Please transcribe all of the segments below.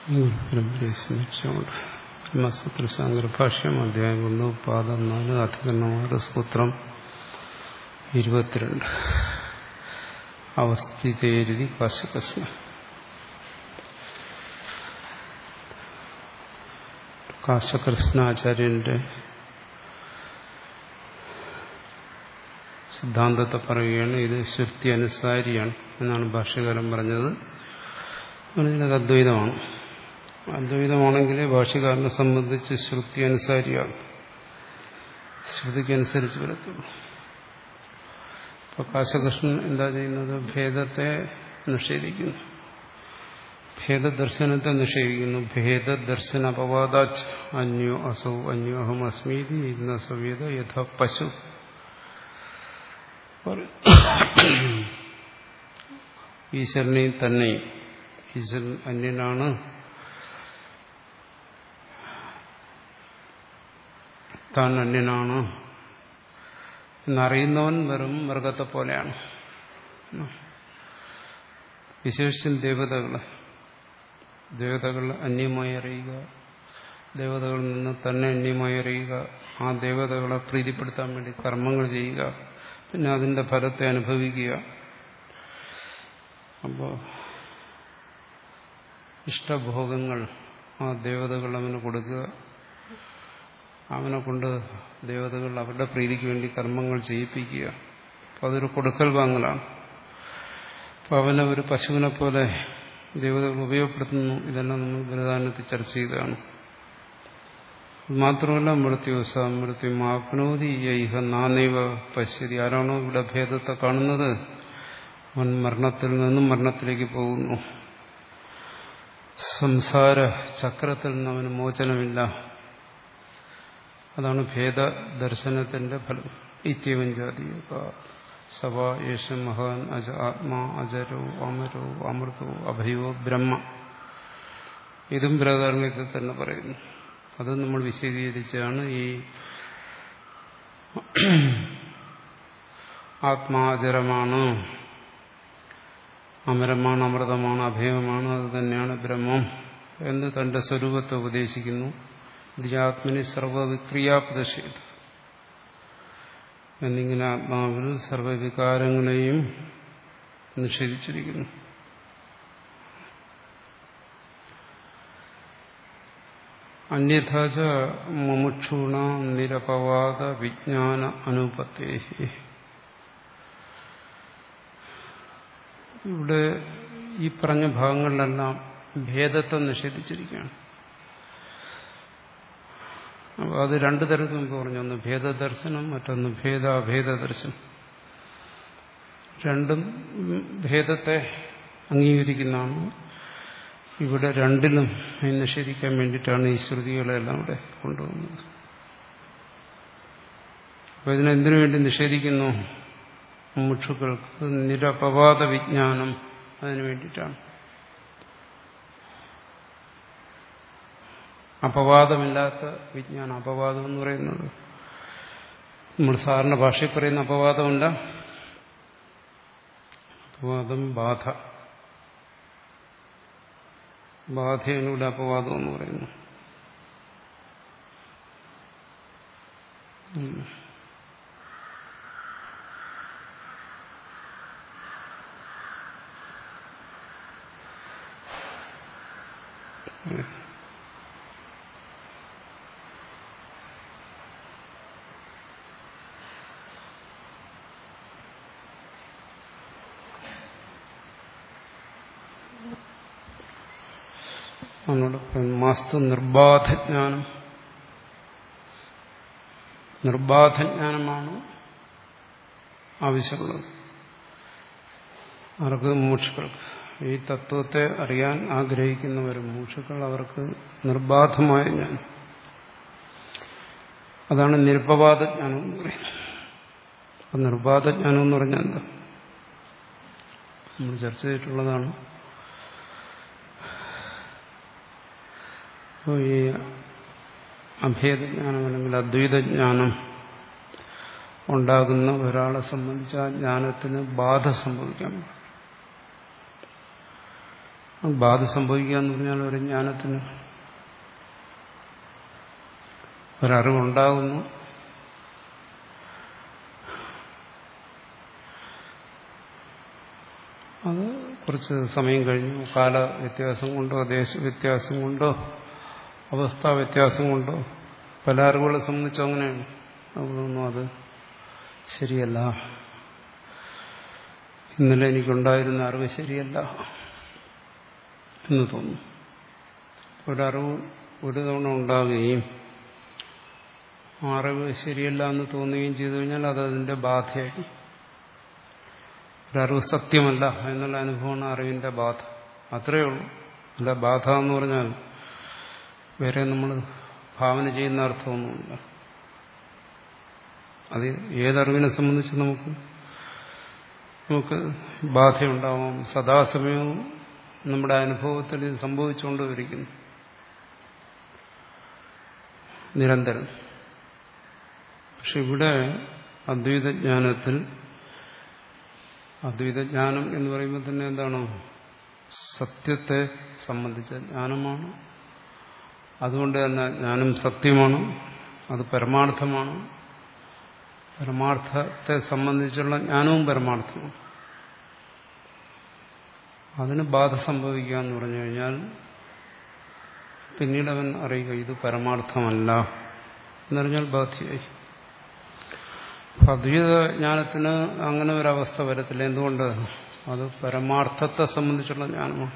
സ്മരിച്ചുകൊണ്ട് ബ്രഹ്മസൂത്ര ശാങ്കരഭാഷ്യം അധ്യായം ഒന്ന് പാദം നാല് അധികരണമാറ് സൂത്രം ഇരുപത്തിരണ്ട് അവസ്ഥിതേരുതി കാശകസ്മ കാശകൃഷ്ണാചാര്യന്റെ സിദ്ധാന്തത്തെ പറയുകയാണ് ഇത് ശ്രുതി അനുസാരിയാണ് എന്നാണ് ഭാഷ്യകാരൻ പറഞ്ഞത് പറഞ്ഞത് അദ്വൈതമാണ് അദ്വൈതമാണെങ്കിൽ ഭാഷ്യകാരനെ സംബന്ധിച്ച് ശ്രുതി അനുസാരിയാണ് ശ്രുതിക്കനുസരിച്ച് വരത്തുള്ളൂ ഇപ്പൊ കാശകൃഷ്ണൻ എന്താ ചെയ്യുന്നത് ഭേദത്തെ നിഷേധിക്കുന്നു ഭേദദർശനത്തെ നിഷേധിക്കുന്നു ഭേദദർശന അപവാദാച്ച് അന്യോ അസൗ അന്യോ അഹം അസ്മീതി ഇന്ന സവ്യത യഥ പശു ഈശ്വരനെയും തന്നെയും ഈശ്വരൻ അന്യനാണ് താൻ അന്യനാണ് എന്നറിയുന്നവൻ വെറും മൃഗത്തെ പോലെയാണ് വിശേഷിച്ചും ദേവതകളെ ദേവതകൾ അന്യമായി അറിയുക ദേവതകളിൽ നിന്ന് തന്നെ അന്യമായി അറിയുക ആ ദേവതകളെ പ്രീതിപ്പെടുത്താൻ വേണ്ടി കർമ്മങ്ങൾ ചെയ്യുക പിന്നെ അതിന്റെ ഫലത്തെ അനുഭവിക്കുക അപ്പോൾ ഇഷ്ടഭോഗങ്ങൾ ആ ദേവതകൾ അവന് കൊടുക്കുക അവനെ കൊണ്ട് ദേവതകൾ അവരുടെ പ്രീതിക്ക് വേണ്ടി കർമ്മങ്ങൾ ചെയ്യിപ്പിക്കുക അപ്പം അതൊരു കൊടുക്കൽ വാങ്ങലാണ് അപ്പം അവനെ ഒരു പശുവിനെ പോലെ ദേവതകൾ ഉപയോഗപ്പെടുത്തുന്നു ഇതെല്ലാം നമ്മൾ ബലിദാനത്തിൽ ചർച്ച ചെയ്തതാണ് മാത്രമല്ല മൃത്യുസ മൃത്യു ആപ്നോതി യൈഹ നാനൈവ പശ്യതി ആരാണോ ഇവിടെ ഭേദത്തെ കാണുന്നത് അവൻ മരണത്തിൽ നിന്നും മരണത്തിലേക്ക് പോകുന്നു സംസാര ചക്രത്തിൽ നിന്ന് അവന് മോചനമില്ല അതാണ് ഭേദ ദർശനത്തിന്റെ ഫലം ഇത്യവൻ ജാതി സവ യേശ മഹാൻ അജ ആത്മാ അജരോ അമരോ അമൃതോ അഭയോ ബ്രഹ്മ ഇതും ബൃഹദാരണ്യത്തിൽ തന്നെ പറയുന്നു അത് നമ്മൾ വിശദീകരിച്ചാണ് ഈ ആത്മാചരമാണ് അമരമാണ് അമൃതമാണ് അഭയമാണ് അത് തന്നെയാണ് ബ്രഹ്മം എന്ന് തന്റെ സ്വരൂപത്തെ ഉപദേശിക്കുന്നു ആത്മനി സർവവിക്രിയാപ്രദശേത് എന്നിങ്ങനെ ആത്മാവിൽ സർവവികാരങ്ങളെയും നിഷേധിച്ചിരിക്കുന്നു അന്യഥാച മുമുക്ഷൂണ നിരപവാദ വിജ്ഞാന അനുപത്തേ ഇവിടെ ഈ പറഞ്ഞ ഭാഗങ്ങളിലെല്ലാം ഭേദത്തെ നിഷേധിച്ചിരിക്കുകയാണ് അപ്പോൾ അത് രണ്ടു തരത്തിൽ മുമ്പ് പറഞ്ഞു ഒന്ന് ഭേദദർശനം മറ്റൊന്ന് ഭേദാഭേദ ദർശനം രണ്ടും ഭേദത്തെ അംഗീകരിക്കുന്നതാണ് ഇവിടെ രണ്ടിലും നിഷേധിക്കാൻ വേണ്ടിയിട്ടാണ് ഈ ശ്രുതികളെല്ലാം ഇവിടെ കൊണ്ടുവന്നത് അപ്പോൾ ഇതിനെന്തിനു വേണ്ടി നിഷേധിക്കുന്നു മുക്ഷുക്കൾക്ക് നിരപവാദ വിജ്ഞാനം അതിനു വേണ്ടിയിട്ടാണ് അപവാദമില്ലാത്ത വിജ്ഞാനം അപവാദം എന്ന് പറയുന്നത് നമ്മൾ സാറിന്റെ ഭാഷയിൽ പറയുന്ന അപവാദമല്ല അപവാദം ബാധ ബാധയാണ് ഇവിടെ അപവാദം എന്ന് പറയുന്നു അവനോട് മാസ്തു നിർബാധജ്ഞാനം നിർബാധജ്ഞാനമാണ് ആവശ്യമുള്ളത് അവർക്ക് മൂക്ഷുക്കൾക്ക് ഈ തത്വത്തെ അറിയാൻ ആഗ്രഹിക്കുന്നവരും മൂക്ഷുക്കൾ അവർക്ക് നിർബാധമായ ജ്ഞാനം അതാണ് നിരുപവാദജ്ഞാനം എന്ന് പറയുന്നത് അപ്പം നിർബാധജ്ഞാനം എന്ന് പറഞ്ഞാൽ എന്താ നമ്മൾ ചർച്ച ചെയ്തിട്ടുള്ളതാണ് അപ്പോൾ ഈ അഭേദജ്ഞാനം അല്ലെങ്കിൽ അദ്വൈതജ്ഞാനം ഉണ്ടാകുന്ന ഒരാളെ സംബന്ധിച്ച് ആ ജ്ഞാനത്തിന് ബാധ സംഭവിക്കാൻ ബാധ സംഭവിക്കുക എന്ന് പറഞ്ഞാൽ ഒരു ജ്ഞാനത്തിന് ഒരറിവുണ്ടാകുന്നു അത് കുറച്ച് സമയം കഴിഞ്ഞു കാല വ്യത്യാസം കൊണ്ടോ ദേശ വ്യത്യാസം കൊണ്ടോ അവസ്ഥാ വ്യത്യാസം കൊണ്ടോ പല അറിവുകളെ സംബന്ധിച്ചും അങ്ങനെയാണ് തോന്നുന്നു അത് ശരിയല്ല ഇന്നലെ എനിക്കുണ്ടായിരുന്ന അറിവ് ശരിയല്ല എന്ന് തോന്നുന്നു ഒരറിവ് ഒരു തവണ ഉണ്ടാകുകയും ആ അറിവ് ശരിയല്ല എന്ന് തോന്നുകയും ചെയ്തു കഴിഞ്ഞാൽ അത് അതിന്റെ ബാധയായി ഒരറിവ് സത്യമല്ല എന്നുള്ള അനുഭവമാണ് അറിവിന്റെ ബാധ അത്രയേ ഉള്ളൂ അല്ല ബാധ എന്ന് പറഞ്ഞാൽ വേറെ നമ്മൾ ഭാവന ചെയ്യുന്ന അർത്ഥമൊന്നുമില്ല അത് ഏതറിവിനെ സംബന്ധിച്ച് നമുക്ക് നമുക്ക് ബാധയുണ്ടാവാം സദാസമയവും നമ്മുടെ അനുഭവത്തിൽ ഇത് സംഭവിച്ചുകൊണ്ടിരിക്കുന്നു നിരന്തരം പക്ഷെ ഇവിടെ അദ്വൈതജ്ഞാനത്തിൽ അദ്വൈതജ്ഞാനം എന്ന് പറയുമ്പോൾ തന്നെ എന്താണ് സത്യത്തെ സംബന്ധിച്ച ജ്ഞാനമാണ് അതുകൊണ്ട് തന്നെ ജ്ഞാനം സത്യമാണ് അത് പരമാർത്ഥമാണ് പരമാർത്ഥത്തെ സംബന്ധിച്ചുള്ള ജ്ഞാനവും പരമാർത്ഥമാണ് അതിന് ബാധ സംഭവിക്കുക എന്ന് പറഞ്ഞു കഴിഞ്ഞാൽ പിന്നീട് അവൻ അറിയുക ഇത് പരമാർത്ഥമല്ല എന്നറിഞ്ഞാൽ ബാധ്യയായി അദ്വൈത ജ്ഞാനത്തിന് അങ്ങനെ ഒരവസ്ഥ വരത്തില്ല എന്തുകൊണ്ട് അത് പരമാർത്ഥത്തെ സംബന്ധിച്ചുള്ള ജ്ഞാനമാണ്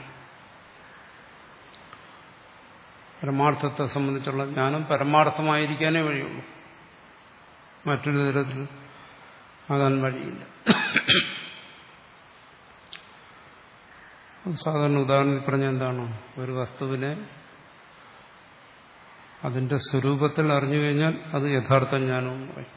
പരമാർത്ഥത്തെ സംബന്ധിച്ചുള്ള ജ്ഞാനം പരമാർത്ഥമായിരിക്കാനേ വഴിയുള്ളൂ മറ്റൊരു തരത്തിൽ ആകാൻ വഴിയില്ല സാധാരണ ഉദാഹരണത്തിൽ പറഞ്ഞ എന്താണ് ഒരു വസ്തുവിനെ അതിന്റെ സ്വരൂപത്തിൽ അറിഞ്ഞു കഴിഞ്ഞാൽ അത് യഥാർത്ഥ ജ്ഞാനവും പറയും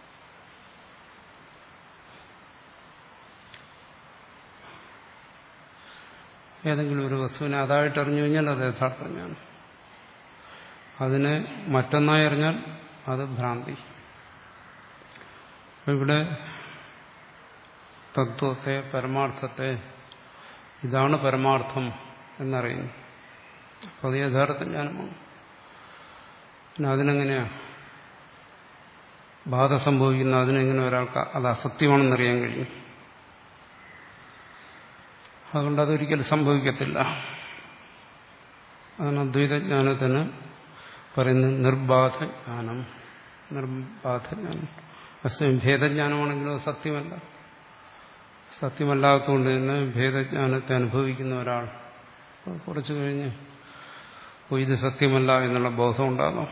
ഏതെങ്കിലും ഒരു വസ്തുവിനെ അതായിട്ട് അറിഞ്ഞു കഴിഞ്ഞാൽ അത് യഥാർത്ഥ ജ്ഞാനം അതിനെ മറ്റൊന്നായി അറിഞ്ഞാൽ അത് ഭ്രാന്തി ഇവിടെ തത്വത്തെ പരമാർത്ഥത്തെ ഇതാണ് പരമാർത്ഥം എന്നറിയുന്നു അപ്പോൾ അത് യഥാർത്ഥ ജ്ഞാനമാണ് പിന്നെ അതിനെങ്ങനെയാ ബാധ സംഭവിക്കുന്ന അതിനെങ്ങനെ ഒരാൾക്ക് അത് അസത്യമാണെന്നറിയാൻ കഴിയും അതുകൊണ്ട് അതൊരിക്കലും സംഭവിക്കത്തില്ല അതാണ് അദ്വൈതജ്ഞാനത്തിന് പറയുന്നത് നിർബാധ ജ്ഞാനം നിർബാധ ജ്ഞാനം അസ്യം ഭേദജ്ഞാനമാണെങ്കിലും അത് സത്യമല്ല സത്യമല്ലാത്തതുകൊണ്ട് തന്നെ ഭേദജ്ഞാനത്തെ അനുഭവിക്കുന്ന ഒരാൾ കുറച്ചു കഴിഞ്ഞ് ഓ ഇത് സത്യമല്ല എന്നുള്ള ബോധം ഉണ്ടാകാം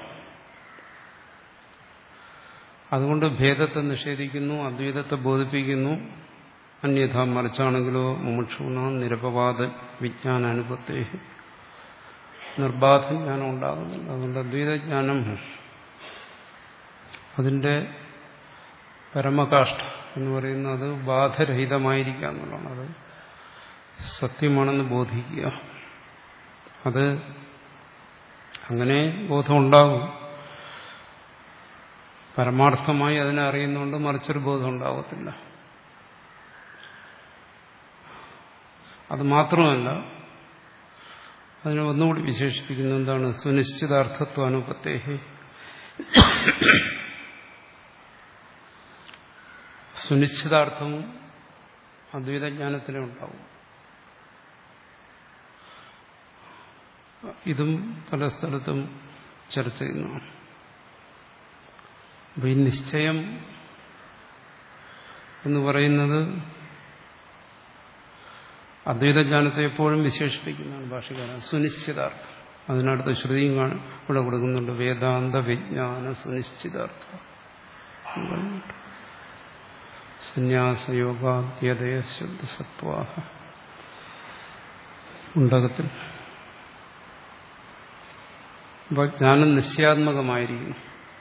അതുകൊണ്ട് ഭേദത്തെ നിഷേധിക്കുന്നു അദ്വൈതത്തെ ബോധിപ്പിക്കുന്നു അന്യഥ മറിച്ചാണെങ്കിലോ മുമുക്ഷുണ നിരപവാദ വിജ്ഞാന അനുഭവത്തെ നിർബാധ ജ്ഞാനം ഉണ്ടാകുന്നില്ല അതുകൊണ്ട് അദ്വൈതജ്ഞാനം അതിന്റെ പരമകാഷ്ഠ എന്ന് പറയുന്നത് ബാധരഹിതമായിരിക്കുക എന്നുള്ളതാണ് അത് സത്യമാണെന്ന് ബോധിക്കുക അത് അങ്ങനെ ബോധം ഉണ്ടാകും പരമാർത്ഥമായി അതിനെ അറിയുന്നതുകൊണ്ട് മറിച്ചൊരു ബോധം ഉണ്ടാകത്തില്ല അത് മാത്രമല്ല അതിനെ ഒന്നുകൂടി വിശേഷിപ്പിക്കുന്ന എന്താണ് സുനിശ്ചിതാർത്ഥത്വ അനുപത്തേഹി സുനിശ്ചിതാർത്ഥവും അദ്വൈതജ്ഞാനത്തിലേ ഉണ്ടാവും ഇതും പല സ്ഥലത്തും ചർച്ച ചെയ്യുന്നതാണ് അപ്പൊ ഈ നിശ്ചയം എന്ന് പറയുന്നത് അദ്വൈതജ്ഞാനത്തെ എപ്പോഴും വിശേഷിപ്പിക്കുന്നതാണ് ഭാഷകാരൻ സുനിശ്ചിതാർത്ഥം അതിനടുത്ത് ശ്രുതിയും ഇവിടെ കൊടുക്കുന്നുണ്ട് വേദാന്ത വിജ്ഞാന സുനിശ്ചിതാർത്ഥം സന്യാസയോഗാദ്യതയ ശുദ്ധസത്വാഹ ഉണ്ടകത്തിൽ അപ്പോൾ ജ്ഞാനം നിശ്ചയാത്മകമായിരിക്കുന്നു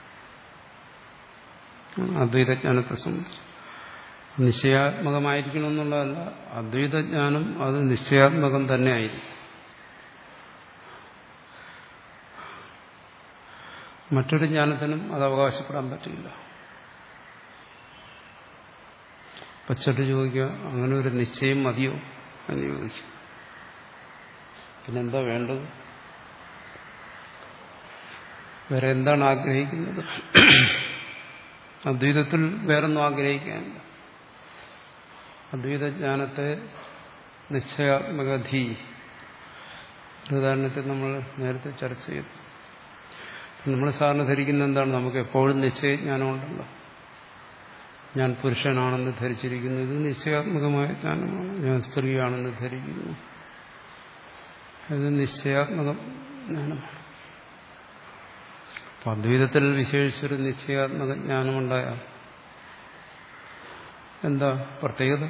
അദ്വൈതജ്ഞാനത്തെ സംബന്ധിച്ച് നിശ്ചയാത്മകമായിരിക്കണം എന്നുള്ളതല്ല അദ്വൈതജ്ഞാനം അത് നിശ്ചയാത്മകം തന്നെ ആയിരിക്കും മറ്റൊരു ജ്ഞാനത്തിനും അത് അവകാശപ്പെടാൻ പറ്റില്ല പച്ചട്ട് ചോദിക്കുക അങ്ങനെ ഒരു നിശ്ചയം മതിയോ എന്ന് ചോദിക്കും പിന്നെന്താ വേണ്ടത് വേറെ എന്താണ് ആഗ്രഹിക്കുന്നത് അദ്വൈതത്തിൽ വേറൊന്നും ആഗ്രഹിക്കാനില്ല അദ്വൈതജ്ഞാനത്തെ നിശ്ചയാത്മകധി ഉദാഹരണത്തിൽ നമ്മൾ നേരത്തെ ചർച്ച ചെയ്തു നമ്മൾ സാറിന് ധരിക്കുന്ന എന്താണ് നമുക്ക് എപ്പോഴും നിശ്ചയജ്ഞാനമുണ്ടല്ലോ ഞാൻ പുരുഷനാണെന്ന് ധരിച്ചിരിക്കുന്നു ഇത് നിശ്ചയാത്മകമായ ജ്ഞാനമാണ് ഞാൻ സ്ത്രീയാണെന്ന് ധരിക്കുന്നു ഇത് നിശ്ചയാത്മക ജ്ഞാനമാണ് അപ്പൊ അദ്വൈതത്തിൽ വിശേഷിച്ചൊരു നിശ്ചയാത്മക ജ്ഞാനമുണ്ടായാൽ എന്താ പ്രത്യേകത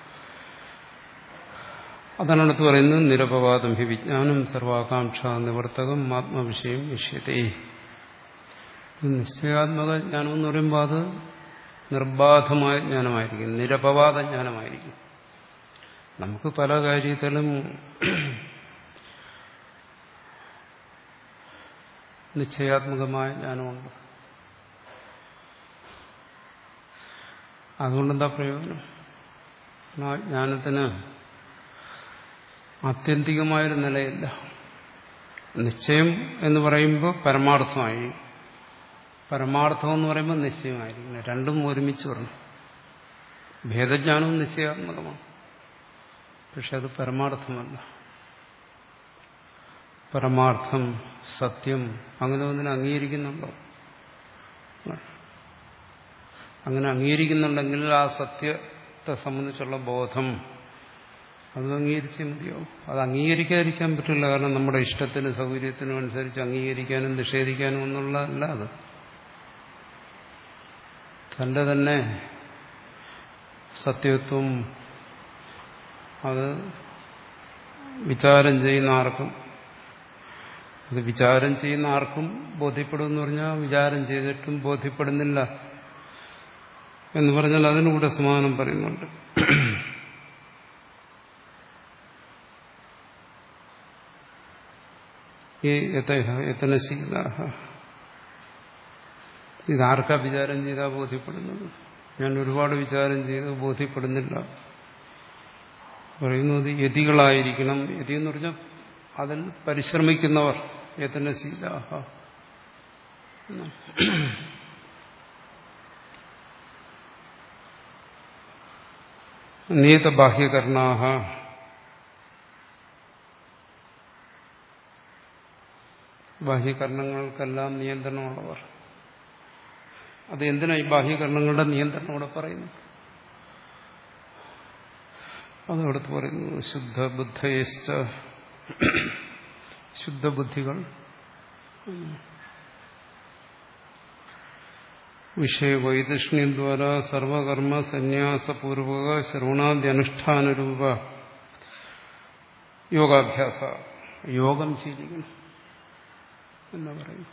അതാണ് അടുത്ത് പറയുന്നത് നിരപവാദം ഹി വിജ്ഞാനം സർവാകാംക്ഷ നിവർത്തകം ആത്മവിഷയം വിഷയത്തെ നിശ്ചയാത്മക ജ്ഞാനം എന്ന് പറയുമ്പോൾ അത് നിർബാധമായ ജ്ഞാനമായിരിക്കും നിരപവാദ ജ്ഞാനമായിരിക്കും നമുക്ക് പല കാര്യത്തിലും നിശ്ചയാത്മകമായ ജ്ഞാനമുണ്ട് അതുകൊണ്ടെന്താ പ്രയോജനം ആ ജ്ഞാനത്തിന് ആത്യന്തികമായൊരു നിലയില്ല നിശ്ചയം എന്ന് പറയുമ്പോൾ പരമാർത്ഥമായി പരമാർത്ഥം എന്ന് പറയുമ്പോൾ നിശ്ചയമായിരിക്കണം രണ്ടും ഒരുമിച്ച് വരണം ഭേദജ്ഞാനവും നിശ്ചയാത്മകമാണ് പക്ഷെ അത് പരമാർത്ഥമല്ല പരമാർത്ഥം സത്യം അങ്ങനെ ഒന്നിനെ അംഗീകരിക്കുന്നുണ്ടോ അങ്ങനെ അംഗീകരിക്കുന്നുണ്ടെങ്കിൽ ആ സത്യത്തെ സംബന്ധിച്ചുള്ള ബോധം അത് അംഗീകരിച്ചേ മതിയാവും അത് അംഗീകരിക്കാതിരിക്കാൻ പറ്റില്ല കാരണം നമ്മുടെ ഇഷ്ടത്തിന് സൗകര്യത്തിനും അനുസരിച്ച് അംഗീകരിക്കാനും നിഷേധിക്കാനും ഒന്നുള്ളതല്ല അത് തന്റെ തന്നെ സത്യത്വം അത് വിചാരം ചെയ്യുന്ന ആർക്കും അത് വിചാരം ചെയ്യുന്ന ആർക്കും ബോധ്യപ്പെടുമെന്ന് പറഞ്ഞാൽ വിചാരം ചെയ്തിട്ടും ബോധ്യപ്പെടുന്നില്ല എന്ന് പറഞ്ഞാൽ അതിനുകൂടെ സമാധാനം പറയുന്നുണ്ട് ഈ യത്തനശീല ഇതാർക്കാ വിചാരം ചെയ്താൽ ബോധ്യപ്പെടുന്നത് ഞാൻ ഒരുപാട് വിചാരം ചെയ്ത് ബോധ്യപ്പെടുന്നില്ല പറയുന്നത് യതികളായിരിക്കണം യതി എന്ന് പറഞ്ഞാൽ അതിൽ പരിശ്രമിക്കുന്നവർ യത്തനശീലാഹ നിയതബാഹ്യകർണാഹ ബാഹ്യകരണങ്ങൾക്കെല്ലാം നിയന്ത്രണമുള്ളവർ അത് എന്തിനാ ഈ ബാഹ്യകരണങ്ങളുടെ നിയന്ത്രണം ഇവിടെ പറയുന്നു അത് ഇവിടുത്തെ പറയുന്നു ശുദ്ധ ബുദ്ധയിഷ്ട ശുദ്ധബുദ്ധികൾ വിഷയവൈതൃഷ്ണ്യം ദ്വാര സർവകർമ്മ സന്യാസപൂർവക ശ്രവണാദ്യനുഷ്ഠാനരൂപ യോഗാഭ്യാസ യോഗം ശീലിക്കണം എന്ന് പറയും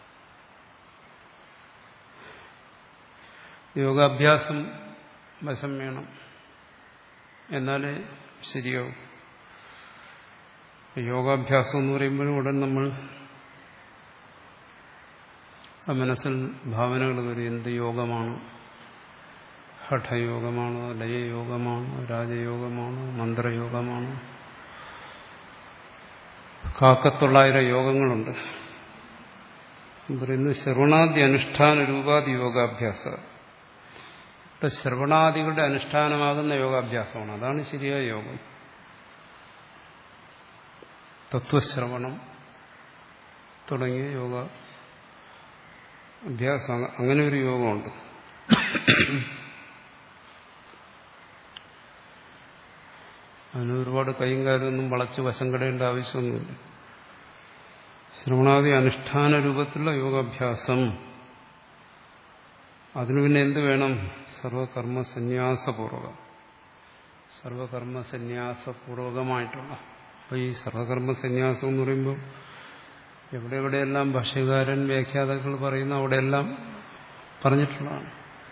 യോഗാഭ്യാസം വശം വേണം എന്നാലേ ശരിയാവും യോഗാഭ്യാസം എന്ന് പറയുമ്പോൾ ഉടൻ നമ്മൾ മനസ്സിൽ ഭാവനകൾ വരും എന്ത് യോഗമാണ് ഹഠയോഗമാണോ ലയയോഗമാണോ രാജയോഗമാണോ മന്ത്രയോഗമാണോ കാക്കത്തൊള്ളായിരം യോഗങ്ങളുണ്ട് പറയുന്നു ശ്രവണാദി അനുഷ്ഠാന രൂപാദി യോഗാഭ്യാസ ഇപ്പൊ ശ്രവണാദികളുടെ അനുഷ്ഠാനമാകുന്ന യോഗാഭ്യാസമാണ് അതാണ് ശരിയായ യോഗം തത്വശ്രവണം തുടങ്ങിയ യോഗ അഭ്യാസം അങ്ങനെ ഒരു യോഗമുണ്ട് അതിന് ഒരുപാട് കൈയും കാലമൊന്നും വളച്ച് വശം കടയേണ്ട ആവശ്യമൊന്നുമില്ല ശ്രവണാദി അനുഷ്ഠാന രൂപത്തിലുള്ള യോഗാഭ്യാസം അതിനു പിന്നെ എന്ത് വേണം സർവകർമ്മ സന്യാസപൂർവകം സർവകർമ്മ സന്യാസപൂർവകമായിട്ടുള്ള അപ്പോൾ ഈ സർവകർമ്മ സന്യാസം എന്ന് പറയുമ്പോൾ എവിടെ എവിടെയെല്ലാം ഭാഷ്യകാരൻ വ്യാഖ്യാതാക്കൾ പറയുന്ന അവിടെയെല്ലാം പറഞ്ഞിട്ടുള്ളതാണ്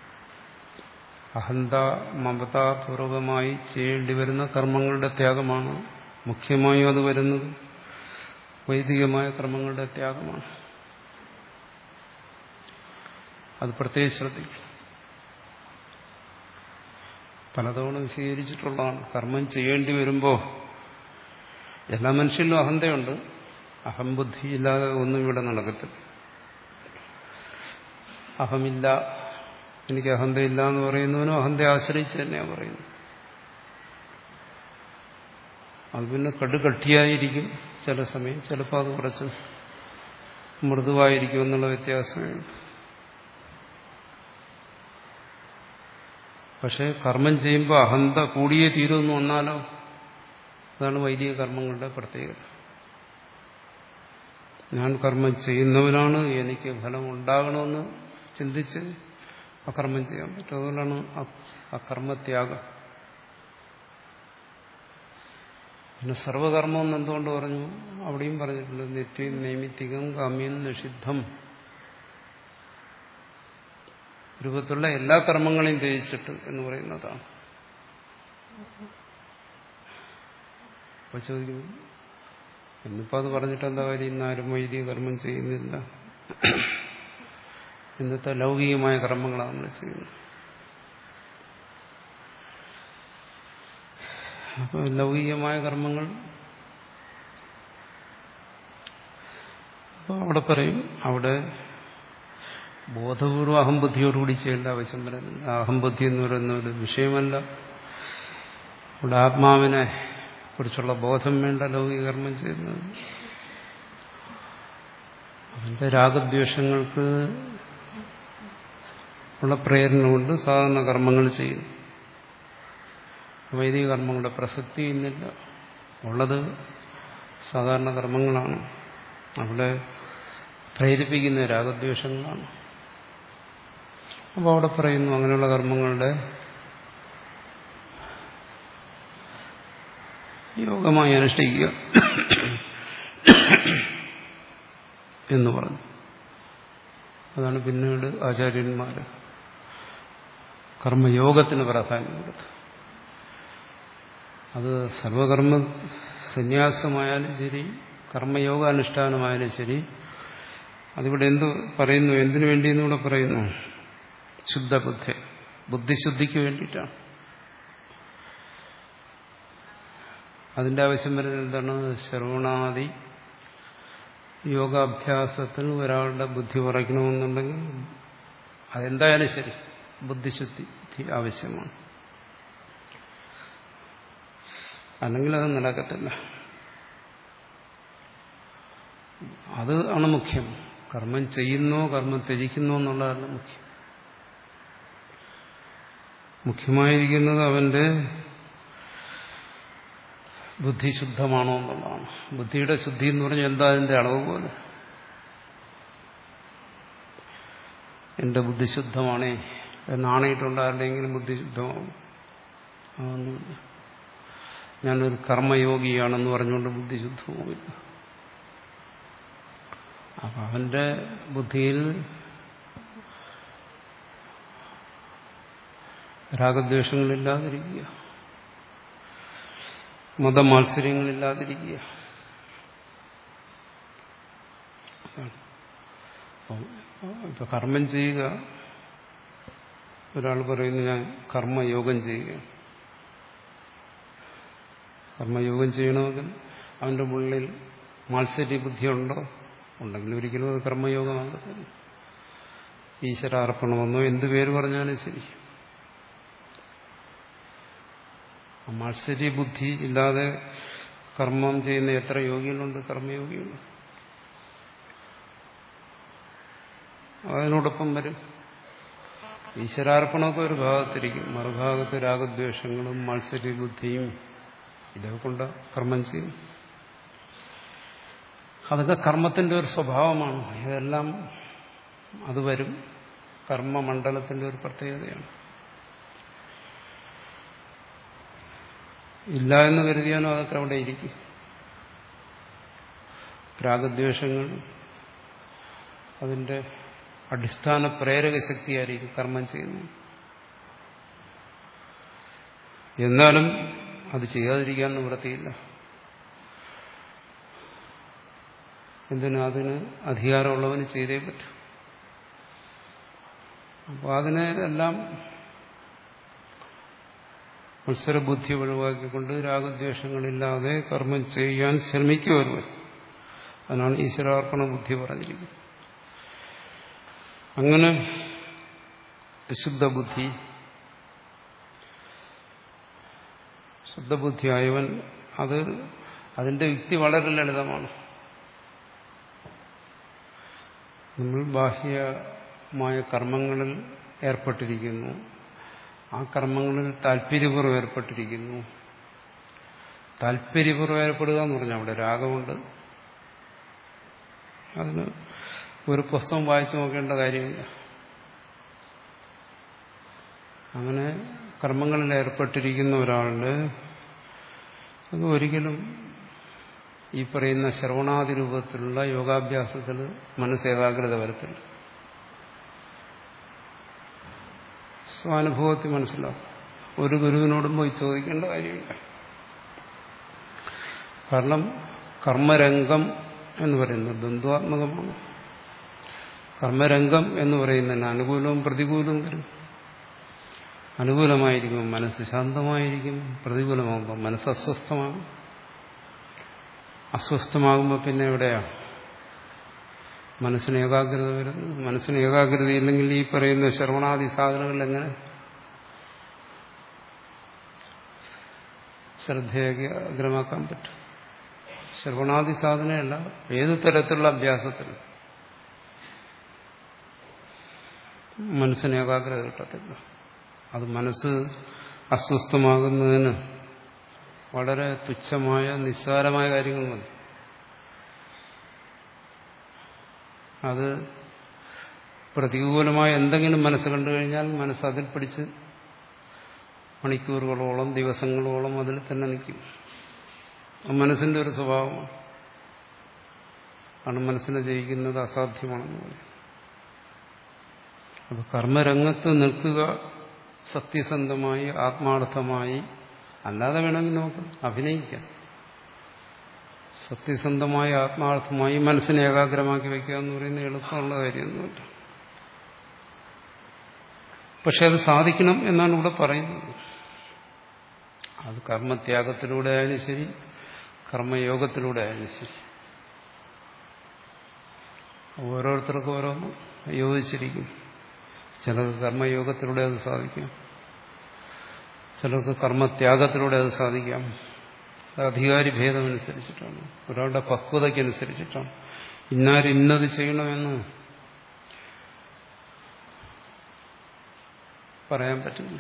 അഹന്ത മമതാപൂർവകമായി ചെയ്യേണ്ടി വരുന്ന കർമ്മങ്ങളുടെ ത്യാഗമാണ് മുഖ്യമായും അത് വരുന്നത് വൈദികമായ കർമ്മങ്ങളുടെ ത്യാഗമാണ് അത് പ്രത്യേകിച്ച് ശ്രദ്ധിക്കും പലതവണ സ്വീകരിച്ചിട്ടുള്ളതാണ് കർമ്മം ചെയ്യേണ്ടി വരുമ്പോൾ എല്ലാ മനുഷ്യരിലും അഹന്തയുണ്ട് അഹംബുദ്ധി ഇല്ലാതെ ഒന്നും ഇവിടെ നടക്കത്തില്ല അഹമില്ല എനിക്ക് അഹന്തയില്ല എന്ന് പറയുന്നവനും അഹന്തയെ ആശ്രയിച്ച് തന്നെയാണ് പറയുന്നത് അത് പിന്നെ കടുകട്ടിയായിരിക്കും ചില സമയം ചിലപ്പോൾ അത് കുറച്ച് മൃദുവായിരിക്കും എന്നുള്ള വ്യത്യാസമുണ്ട് പക്ഷെ കർമ്മം ചെയ്യുമ്പോൾ അഹന്ത കൂടിയേ തീരുമെന്ന് വന്നാലോ അതാണ് വൈദിക കർമ്മങ്ങളുടെ പ്രത്യേകത ഞാൻ കർമ്മം ചെയ്യുന്നവനാണ് എനിക്ക് ഫലം ഉണ്ടാകണമെന്ന് ചിന്തിച്ച് അകർമ്മം ചെയ്യാൻ പറ്റും അതുകൊണ്ടാണ് അകർമ്മത്യാഗം പിന്നെ സർവകർമ്മം എന്ന് എന്തുകൊണ്ട് പറഞ്ഞു അവിടെയും പറഞ്ഞിട്ടുണ്ട് നിത്യം നൈമിത്തികം കാമ്യം നിഷിദ്ധം രൂപത്തിലുള്ള എല്ലാ കർമ്മങ്ങളെയും ത്യജിച്ചിട്ട് എന്ന് പറയുന്നതാണ് അപ്പൊ ചോദിക്കുന്നു ഇന്നിപ്പോ അത് പറഞ്ഞിട്ട് എന്താ കാര്യം ഇന്ന് ആരും വൈദിക കർമ്മം ചെയ്യുന്നില്ല ഇന്നത്തെ ലൗകികമായ കർമ്മങ്ങളാണ് നമ്മൾ ചെയ്യുന്നത് അപ്പോൾ ലൗകികമായ കർമ്മങ്ങൾ അപ്പോൾ അവിടെ പറയും അവിടെ ബോധപൂർവ്വ അഹംബുദ്ധിയോടുകൂടി ചെയ്യേണ്ട ആവശ്യം വരുന്നില്ല അഹംബുദ്ധി എന്ന് പറയുന്ന ഒരു വിഷയമല്ല അവിടെ ആത്മാവിനെ കുറിച്ചുള്ള ബോധം വേണ്ട ലൗകിക കർമ്മം ചെയ്യുന്നത് അതിന്റെ രാഗദ്വേഷങ്ങൾക്ക് ഉള്ള പ്രേരണ കൊണ്ട് സാധാരണ കർമ്മങ്ങൾ ചെയ്യുന്നു വൈദിക കർമ്മങ്ങളുടെ പ്രസക്തി ഇന്നില്ല ഉള്ളത് സാധാരണ കർമ്മങ്ങളാണ് അവിടെ പ്രേരിപ്പിക്കുന്ന രാഗദ്വേഷങ്ങളാണ് അപ്പോൾ അവിടെ പറയുന്നു അങ്ങനെയുള്ള കർമ്മങ്ങളുടെ യോഗമായി അനുഷ്ഠിക്കുക എന്ന് പറഞ്ഞു അതാണ് പിന്നീട് ആചാര്യന്മാർ കർമ്മയോഗത്തിന് പ്രാധാന്യം കൊടുത്തു അത് സർവകർമ്മ സന്യാസമായാലും ശരി കർമ്മയോഗാനുഷ്ഠാനമായാലും ശരി അതിവിടെ എന്ത് പറയുന്നു എന്തിനു വേണ്ടിയെന്ന് ഇവിടെ പറയുന്നു ശുദ്ധബുദ്ധി ബുദ്ധിശുദ്ധിക്ക് വേണ്ടിയിട്ടാണ് അതിന്റെ ആവശ്യം വരുന്നത് എന്താണ് ശ്രവണാദി യോഗാഭ്യാസത്തിൽ ഒരാളുടെ ബുദ്ധി കുറയ്ക്കണമെന്നുണ്ടെങ്കിൽ അതെന്തായാലും ശരി ബുദ്ധിശുദ്ധി ആവശ്യമാണ് അല്ലെങ്കിൽ അത് നടക്കത്തില്ല അത് ആണ് മുഖ്യം കർമ്മം ചെയ്യുന്നോ കർമ്മം ത്യജിക്കുന്നോ എന്നുള്ളതല്ല മുഖ്യം മുഖ്യമായിരിക്കുന്നത് അവന്റെ ബുദ്ധി ശുദ്ധമാണോ എന്നുള്ളതാണ് ബുദ്ധിയുടെ ശുദ്ധി എന്ന് പറഞ്ഞാൽ എന്താ അതിന്റെ അളവ് പോലെ എന്റെ ബുദ്ധി ശുദ്ധമാണേ എന്നാണേറ്റുണ്ട് ആരുടെയെങ്കിലും ബുദ്ധി ശുദ്ധമാവും അതൊന്നുമില്ല ഞാനൊരു കർമ്മയോഗിയാണെന്ന് പറഞ്ഞുകൊണ്ട് ബുദ്ധി ശുദ്ധവുമില്ല അപ്പൊ അവന്റെ ബുദ്ധിയിൽ രാഗദ്വേഷങ്ങളില്ലാതിരിക്കുക മതമാത്സര്യങ്ങളില്ലാതിരിക്കുക ഇപ്പൊ കർമ്മം ചെയ്യുക ഒരാൾ പറയുന്നു ഞാൻ കർമ്മയോഗം ചെയ്യുക കർമ്മയോഗം ചെയ്യണമെങ്കിൽ അവന്റെ ഉള്ളിൽ മാത്സര്യ ബുദ്ധിയുണ്ടോ ഉണ്ടെങ്കിൽ ഒരിക്കലും അത് കർമ്മയോഗമാകത്തില്ല ഈശ്വരാർപ്പണമെന്നോ എന്ത് പേര് പറഞ്ഞാലും ശരി മാത്സര്യ ബുദ്ധി ഇല്ലാതെ കർമ്മം ചെയ്യുന്ന എത്ര യോഗികളുണ്ട് കർമ്മയോഗികളുണ്ട് അതിനോടൊപ്പം വരും ഈശ്വരാർപ്പണമൊക്കെ ഒരു ഭാഗത്തിരിക്കും മറുഭാഗത്ത് രാഗദ്വേഷങ്ങളും മാത്സര്യ ബുദ്ധിയും ഇതൊക്കെ കൊണ്ട് കർമ്മം ചെയ്യും അതൊക്കെ കർമ്മത്തിന്റെ ഒരു സ്വഭാവമാണ് ഇതെല്ലാം അത് വരും കർമ്മമണ്ഡലത്തിന്റെ ഒരു പ്രത്യേകതയാണ് ഇല്ല എന്ന് കരുതിയാലും അതൊക്കെ അവിടെ ഇരിക്കും രാഗദ്വേഷങ്ങൾ അതിന്റെ അടിസ്ഥാന പ്രേരക ശക്തിയായിരിക്കും കർമ്മം ചെയ്യുന്നത് എന്നാലും അത് ചെയ്യാതിരിക്കാൻ നിവൃത്തിയില്ല എന്തിനും അതിന് അധികാരമുള്ളവന് ചെയ്തേ പറ്റൂ അപ്പോൾ അതിനെ എല്ലാം മത്സരബുദ്ധി ഒഴിവാക്കിക്കൊണ്ട് രാഗദ്വേഷങ്ങളില്ലാതെ കർമ്മം ചെയ്യാൻ ശ്രമിക്കുക ഒരുവൻ അതിനാണ് ഈശ്വരാർപ്പണ ബുദ്ധി പറഞ്ഞിരിക്കുന്നത് അങ്ങനെ ശുദ്ധബുദ്ധി ശുദ്ധബുദ്ധിയായവൻ അത് അതിന്റെ യുക്തി വളരെ ലളിതമാണ് നമ്മൾ ബാഹ്യമായ കർമ്മങ്ങളിൽ ഏർപ്പെട്ടിരിക്കുന്നു ആ കർമ്മങ്ങളിൽ താല്പര്യപൂർവ്വം ഏർപ്പെട്ടിരിക്കുന്നു താല്പര്യപൂർവ്വം ഏർപ്പെടുക എന്ന് പറഞ്ഞാൽ അവിടെ രാഗമുണ്ട് അതിന് ഒരു പുസ്തകം വായിച്ചു നോക്കേണ്ട കാര്യമില്ല അങ്ങനെ കർമ്മങ്ങളിൽ ഏർപ്പെട്ടിരിക്കുന്ന ഒരാളുടെ അത് ഒരിക്കലും ഈ പറയുന്ന ശ്രവണാദി രൂപത്തിലുള്ള യോഗാഭ്യാസത്തിൽ മനസ്സേകാഗ്രത വരത്തില്ല സ്വാനുഭവത്തിൽ മനസ്സിലാവും ഒരു ഗുരുവിനോടും പോയി ചോദിക്കേണ്ട കാര്യമില്ല കാരണം കർമ്മരംഗം എന്ന് പറയുന്നത് ദ്വന്ദ്വാത്മകമാണ് കർമ്മരംഗം എന്ന് പറയുന്നതിന് അനുകൂലവും പ്രതികൂലവും വരും അനുകൂലമായിരിക്കും മനസ്സ് ശാന്തമായിരിക്കും പ്രതികൂലമാകുമ്പോൾ മനസ്സ് അസ്വസ്ഥമാകും അസ്വസ്ഥമാകുമ്പോൾ പിന്നെ എവിടെയാ മനസ്സിന് ഏകാഗ്രത വരുന്നു മനസ്സിന് ഏകാഗ്രത ഇല്ലെങ്കിൽ ഈ പറയുന്ന ശ്രവണാദി സാധനങ്ങൾ എങ്ങനെ ശ്രദ്ധേയഗ്രമാക്കാൻ പറ്റും ശ്രവണാദി സാധനയല്ല ഏത് തരത്തിലുള്ള അഭ്യാസത്തിൽ മനസ്സിന് ഏകാഗ്രത കിട്ടത്തില്ല അത് മനസ്സ് അസ്വസ്ഥമാകുന്നതിന് വളരെ തുച്ഛമായ നിസ്സാരമായ കാര്യങ്ങൾ മതി അത് പ്രതികൂലമായ എന്തെങ്കിലും മനസ്സ് കണ്ടു കഴിഞ്ഞാൽ മനസ്സ് അതിൽ പിടിച്ച് മണിക്കൂറുകളോളം ദിവസങ്ങളോളം അതിൽ തന്നെ നിൽക്കും മനസ്സിന്റെ ഒരു സ്വഭാവമാണ് ആണ് മനസ്സിനെ ജയിക്കുന്നത് അസാധ്യമാണെന്ന് പറയും അപ്പൊ കർമ്മരംഗത്ത് നിൽക്കുക സത്യസന്ധമായി ആത്മാർത്ഥമായി അല്ലാതെ വേണമെങ്കിൽ നമുക്ക് അഭിനയിക്കാം സത്യസന്ധമായി ആത്മാർത്ഥമായി മനസ്സിനെ ഏകാഗ്രമാക്കി വയ്ക്കുക എന്ന് പറയുന്നത് എളുപ്പമുള്ള കാര്യമൊന്നുമില്ല പക്ഷെ അത് സാധിക്കണം എന്നാണ് ഇവിടെ പറയുന്നത് അത് കർമ്മത്യാഗത്തിലൂടെ ആയാലും ശരി കർമ്മയോഗത്തിലൂടെ ആയാലും ശരി ഓരോരുത്തർക്കും ഓരോന്ന് യോജിച്ചിരിക്കും ചിലർക്ക് കർമ്മയോഗത്തിലൂടെ അത് സാധിക്കാം ചിലർക്ക് കർമ്മത്യാഗത്തിലൂടെ അത് സാധിക്കാം അത് അധികാരി ഭേദമനുസരിച്ചിട്ടാണ് ഒരാളുടെ പക്വതയ്ക്കനുസരിച്ചിട്ടാണ് ഇന്നാരും ഇന്നത് ചെയ്യണമെന്ന് പറയാൻ പറ്റില്ല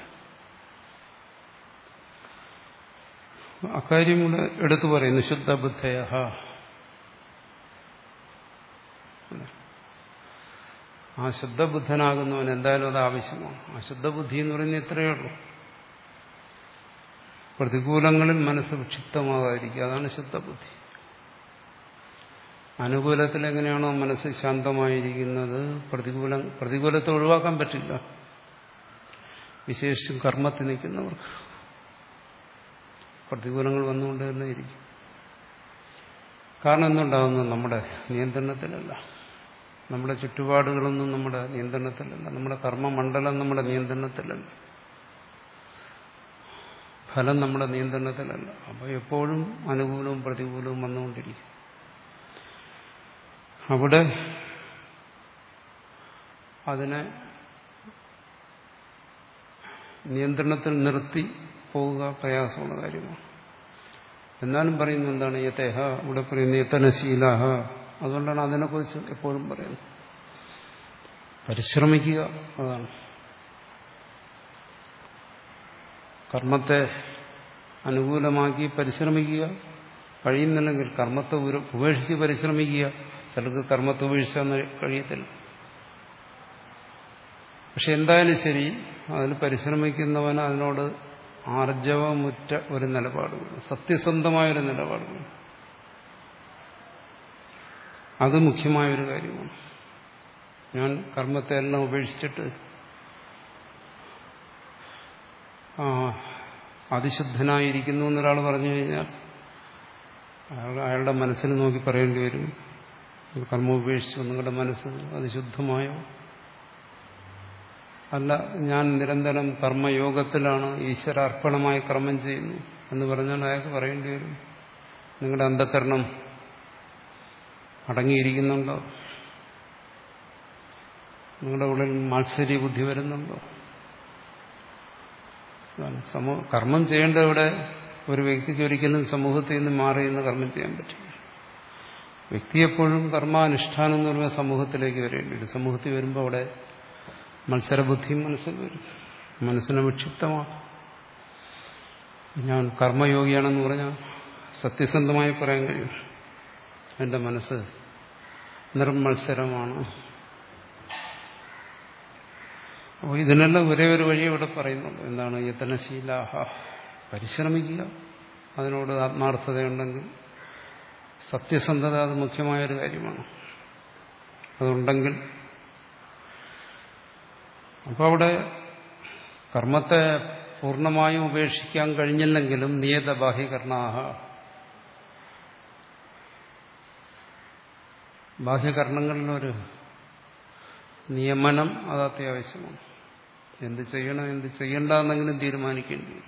അക്കാര്യം കൂടെ എടുത്തു പറയുന്നു ശുദ്ധബുദ്ധയ ആ ശുദ്ധബുദ്ധനാകുന്നവൻ എന്തായാലും അത് ആവശ്യമാണ് ആ ശുദ്ധബുദ്ധി എന്ന് പറയുന്നത് ഇത്രയേ ഉള്ളൂ പ്രതികൂലങ്ങളിൽ മനസ്സ് വിക്ഷിപ്തമാകാതിരിക്കുക അതാണ് ശുദ്ധബുദ്ധി അനുകൂലത്തിൽ എങ്ങനെയാണോ മനസ്സ് ശാന്തമായിരിക്കുന്നത് പ്രതികൂലം പ്രതികൂലത്തെ ഒഴിവാക്കാൻ പറ്റില്ല വിശേഷിച്ചും കർമ്മത്തിൽ നിൽക്കുന്നവർക്ക് പ്രതികൂലങ്ങൾ വന്നുകൊണ്ട് തന്നെ ഇരിക്കും കാരണം എന്തുണ്ടാകുന്നത് നമ്മുടെ നിയന്ത്രണത്തിലല്ല നമ്മുടെ ചുറ്റുപാടുകളൊന്നും നമ്മുടെ നിയന്ത്രണത്തിലല്ല നമ്മുടെ കർമ്മമണ്ഡലം നമ്മുടെ നിയന്ത്രണത്തിലല്ല ഫലം നമ്മുടെ നിയന്ത്രണത്തിലല്ല അപ്പോൾ എപ്പോഴും അനുകൂലവും പ്രതികൂലവും വന്നുകൊണ്ടിരിക്കും അവിടെ അതിനെ നിയന്ത്രണത്തിൽ നിർത്തി പോവുക പ്രയാസമുള്ള കാര്യമാണ് എന്നാലും പറയുന്നത് എന്താണ് യഥേഹ ഇവിടെ പറയുന്നത് യത്തനശീലാഹ അതുകൊണ്ടാണ് അതിനെക്കുറിച്ച് എപ്പോഴും പറയുന്നത് പരിശ്രമിക്കുക അതാണ് കർമ്മത്തെ അനുകൂലമാക്കി പരിശ്രമിക്കുക കഴിയുന്നില്ലെങ്കിൽ കർമ്മത്തെ ഉപേക്ഷിച്ച് പരിശ്രമിക്കുക ചിലർക്ക് കർമ്മത്തെ ഉപേക്ഷിച്ചാൽ കഴിയത്തില്ല പക്ഷെ എന്തായാലും ശരി അതിന് പരിശ്രമിക്കുന്നവന് അതിനോട് ആർജവമുറ്റ ഒരു നിലപാട് വേണം സത്യസന്ധമായൊരു നിലപാട് വേണം അത് മുഖ്യമായൊരു കാര്യമാണ് ഞാൻ കർമ്മത്തെ എല്ലാം ഉപേക്ഷിച്ചിട്ട് അതിശുദ്ധനായിരിക്കുന്നു എന്നൊരാൾ പറഞ്ഞു കഴിഞ്ഞാൽ അയാൾ അയാളുടെ മനസ്സിൽ നോക്കി പറയേണ്ടി വരും കർമ്മം ഉപേക്ഷിച്ചു നിങ്ങളുടെ മനസ്സ് അതിശുദ്ധമായോ അല്ല ഞാൻ നിരന്തരം കർമ്മയോഗത്തിലാണ് ഈശ്വരാർപ്പണമായി കർമ്മം ചെയ്യുന്നു എന്ന് പറഞ്ഞാൽ അയാൾക്ക് പറയേണ്ടി വരും നിങ്ങളുടെ അന്ധകരണം അടങ്ങിയിരിക്കുന്നുണ്ടോ നിങ്ങളുടെ ഉള്ളിൽ മാത്സര്യ ബുദ്ധി വരുന്നുണ്ടോ സമൂഹ കർമ്മം ചെയ്യേണ്ട ഇവിടെ ഒരു വ്യക്തിക്ക് ഒരിക്കലും സമൂഹത്തിൽ നിന്ന് മാറി നിന്ന് കർമ്മം ചെയ്യാൻ പറ്റില്ല വ്യക്തി എപ്പോഴും കർമാനുഷ്ഠാനം എന്ന് പറയുമ്പോൾ സമൂഹത്തിലേക്ക് വരേണ്ടി വരും സമൂഹത്തിൽ വരുമ്പോൾ അവിടെ മത്സരബുദ്ധിയും മനസ്സിൽ വരും മനസ്സിനെ വിക്ഷിപ്തമാണ് ഞാൻ കർമ്മയോഗിയാണെന്ന് പറഞ്ഞാൽ സത്യസന്ധമായി പറയാൻ കഴിയും എൻ്റെ മനസ്സ് നിർമത്സരമാണ് അപ്പോൾ ഇതിനെല്ലാം ഒരേ ഒരു വഴി ഇവിടെ പറയുന്നുള്ളൂ എന്താണ് യതനശീലാഹ പരിശ്രമിക്കുക അതിനോട് ആത്മാർത്ഥതയുണ്ടെങ്കിൽ സത്യസന്ധത അത് മുഖ്യമായൊരു കാര്യമാണ് അതുണ്ടെങ്കിൽ അപ്പോൾ അവിടെ കർമ്മത്തെ പൂർണ്ണമായും ഉപേക്ഷിക്കാൻ കഴിഞ്ഞില്ലെങ്കിലും നിയത ബാഹ്യകർണാഹ ബാഹ്യകർണങ്ങളിലൊരു നിയമനം അത് അത്യാവശ്യമാണ് എന്ത് ചെയ്യണം എന്ത് ചെയ്യണ്ട എന്നെങ്കിലും തീരുമാനിക്കേണ്ടി വരും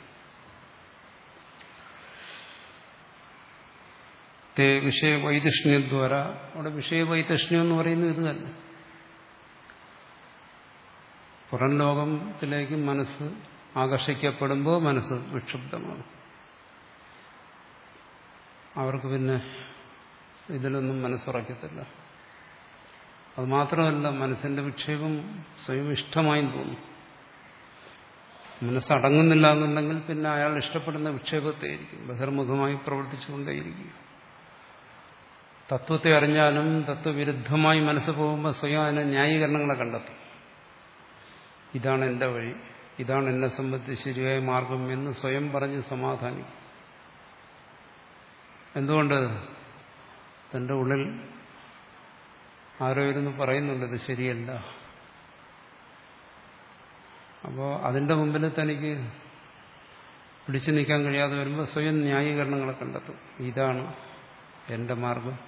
വിഷയവൈതഷ്ണ്യദ്വാര അവിടെ വിഷയവൈതഷ്ണ്യം എന്ന് പറയുന്നത് ഇത് തന്നെ പുറം ലോകത്തിലേക്ക് മനസ്സ് ആകർഷിക്കപ്പെടുമ്പോൾ മനസ്സ് വിക്ഷുബ്ധമാണ് അവർക്ക് പിന്നെ ഇതിലൊന്നും മനസ്സുറക്കത്തില്ല അത് മാത്രമല്ല മനസ്സിന്റെ വിക്ഷേപം സ്വയം ഇഷ്ടമായും തോന്നും മനസ്സടങ്ങുന്നില്ല എന്നുണ്ടെങ്കിൽ പിന്നെ അയാൾ ഇഷ്ടപ്പെടുന്ന വിക്ഷേപത്തെയായിരിക്കും ബഹിർമുഖമായി പ്രവർത്തിച്ചുകൊണ്ടേയിരിക്കും തത്വത്തെ അറിഞ്ഞാലും തത്വവിരുദ്ധമായി മനസ്സ് പോകുമ്പോൾ സ്വയം അതിന് ന്യായീകരണങ്ങളെ കണ്ടെത്തും ഇതാണ് എന്റെ വഴി ഇതാണ് എന്നെ സംബന്ധിച്ച് ശരിയായ മാർഗം എന്ന് സ്വയം പറഞ്ഞ് സമാധാനിക്കും എന്തുകൊണ്ട് തന്റെ ഉള്ളിൽ ആരോ ഇരുന്ന് പറയുന്നുണ്ട് ഇത് ശരിയല്ല അപ്പോൾ അതിന്റെ മുമ്പിൽ തനിക്ക് പിടിച്ചു നിൽക്കാൻ കഴിയാതെ വരുമ്പോൾ സ്വയം ന്യായീകരണങ്ങളെ കണ്ടെത്തും ഇതാണ് എന്റെ മാർഗം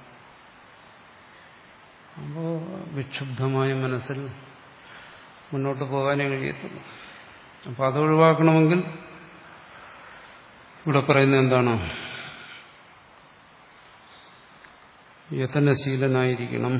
അപ്പോൾ വിക്ഷുബ്ധമായ മനസ്സിൽ മുന്നോട്ട് പോകാനേ കഴിയത്തുള്ളൂ അപ്പോൾ അത് ഒഴിവാക്കണമെങ്കിൽ ഇവിടെ പറയുന്നത് എന്താണ് യതനശീലനായിരിക്കണം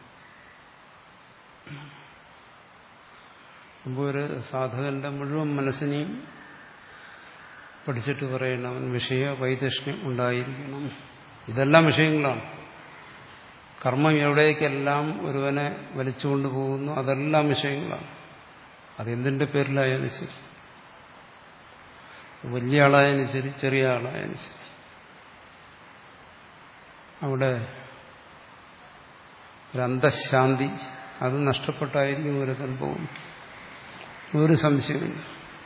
അപ്പോൾ ഒരു സാധകന്റെ മുഴുവൻ മനസ്സിനെയും പഠിച്ചിട്ട് പറയണം അവൻ വിഷയ വൈതഷ്ണ്യം ഉണ്ടായിരിക്കണം ഇതെല്ലാം വിഷയങ്ങളാണ് കർമ്മം എവിടേക്കെല്ലാം ഒരുവനെ വലിച്ചുകൊണ്ട് പോകുന്നു അതെല്ലാം വിഷയങ്ങളാണ് അതെന്തിന്റെ പേരിലായാലും ശരി വലിയ ആളായാലും ശരി ചെറിയ ആളായാലും ശരി അവിടെ ഒരു അന്തശാന്തി അത് നഷ്ടപ്പെട്ടായിരിക്കും ഒരുത്തൻ പോകും ഒരു സംശയമില്ല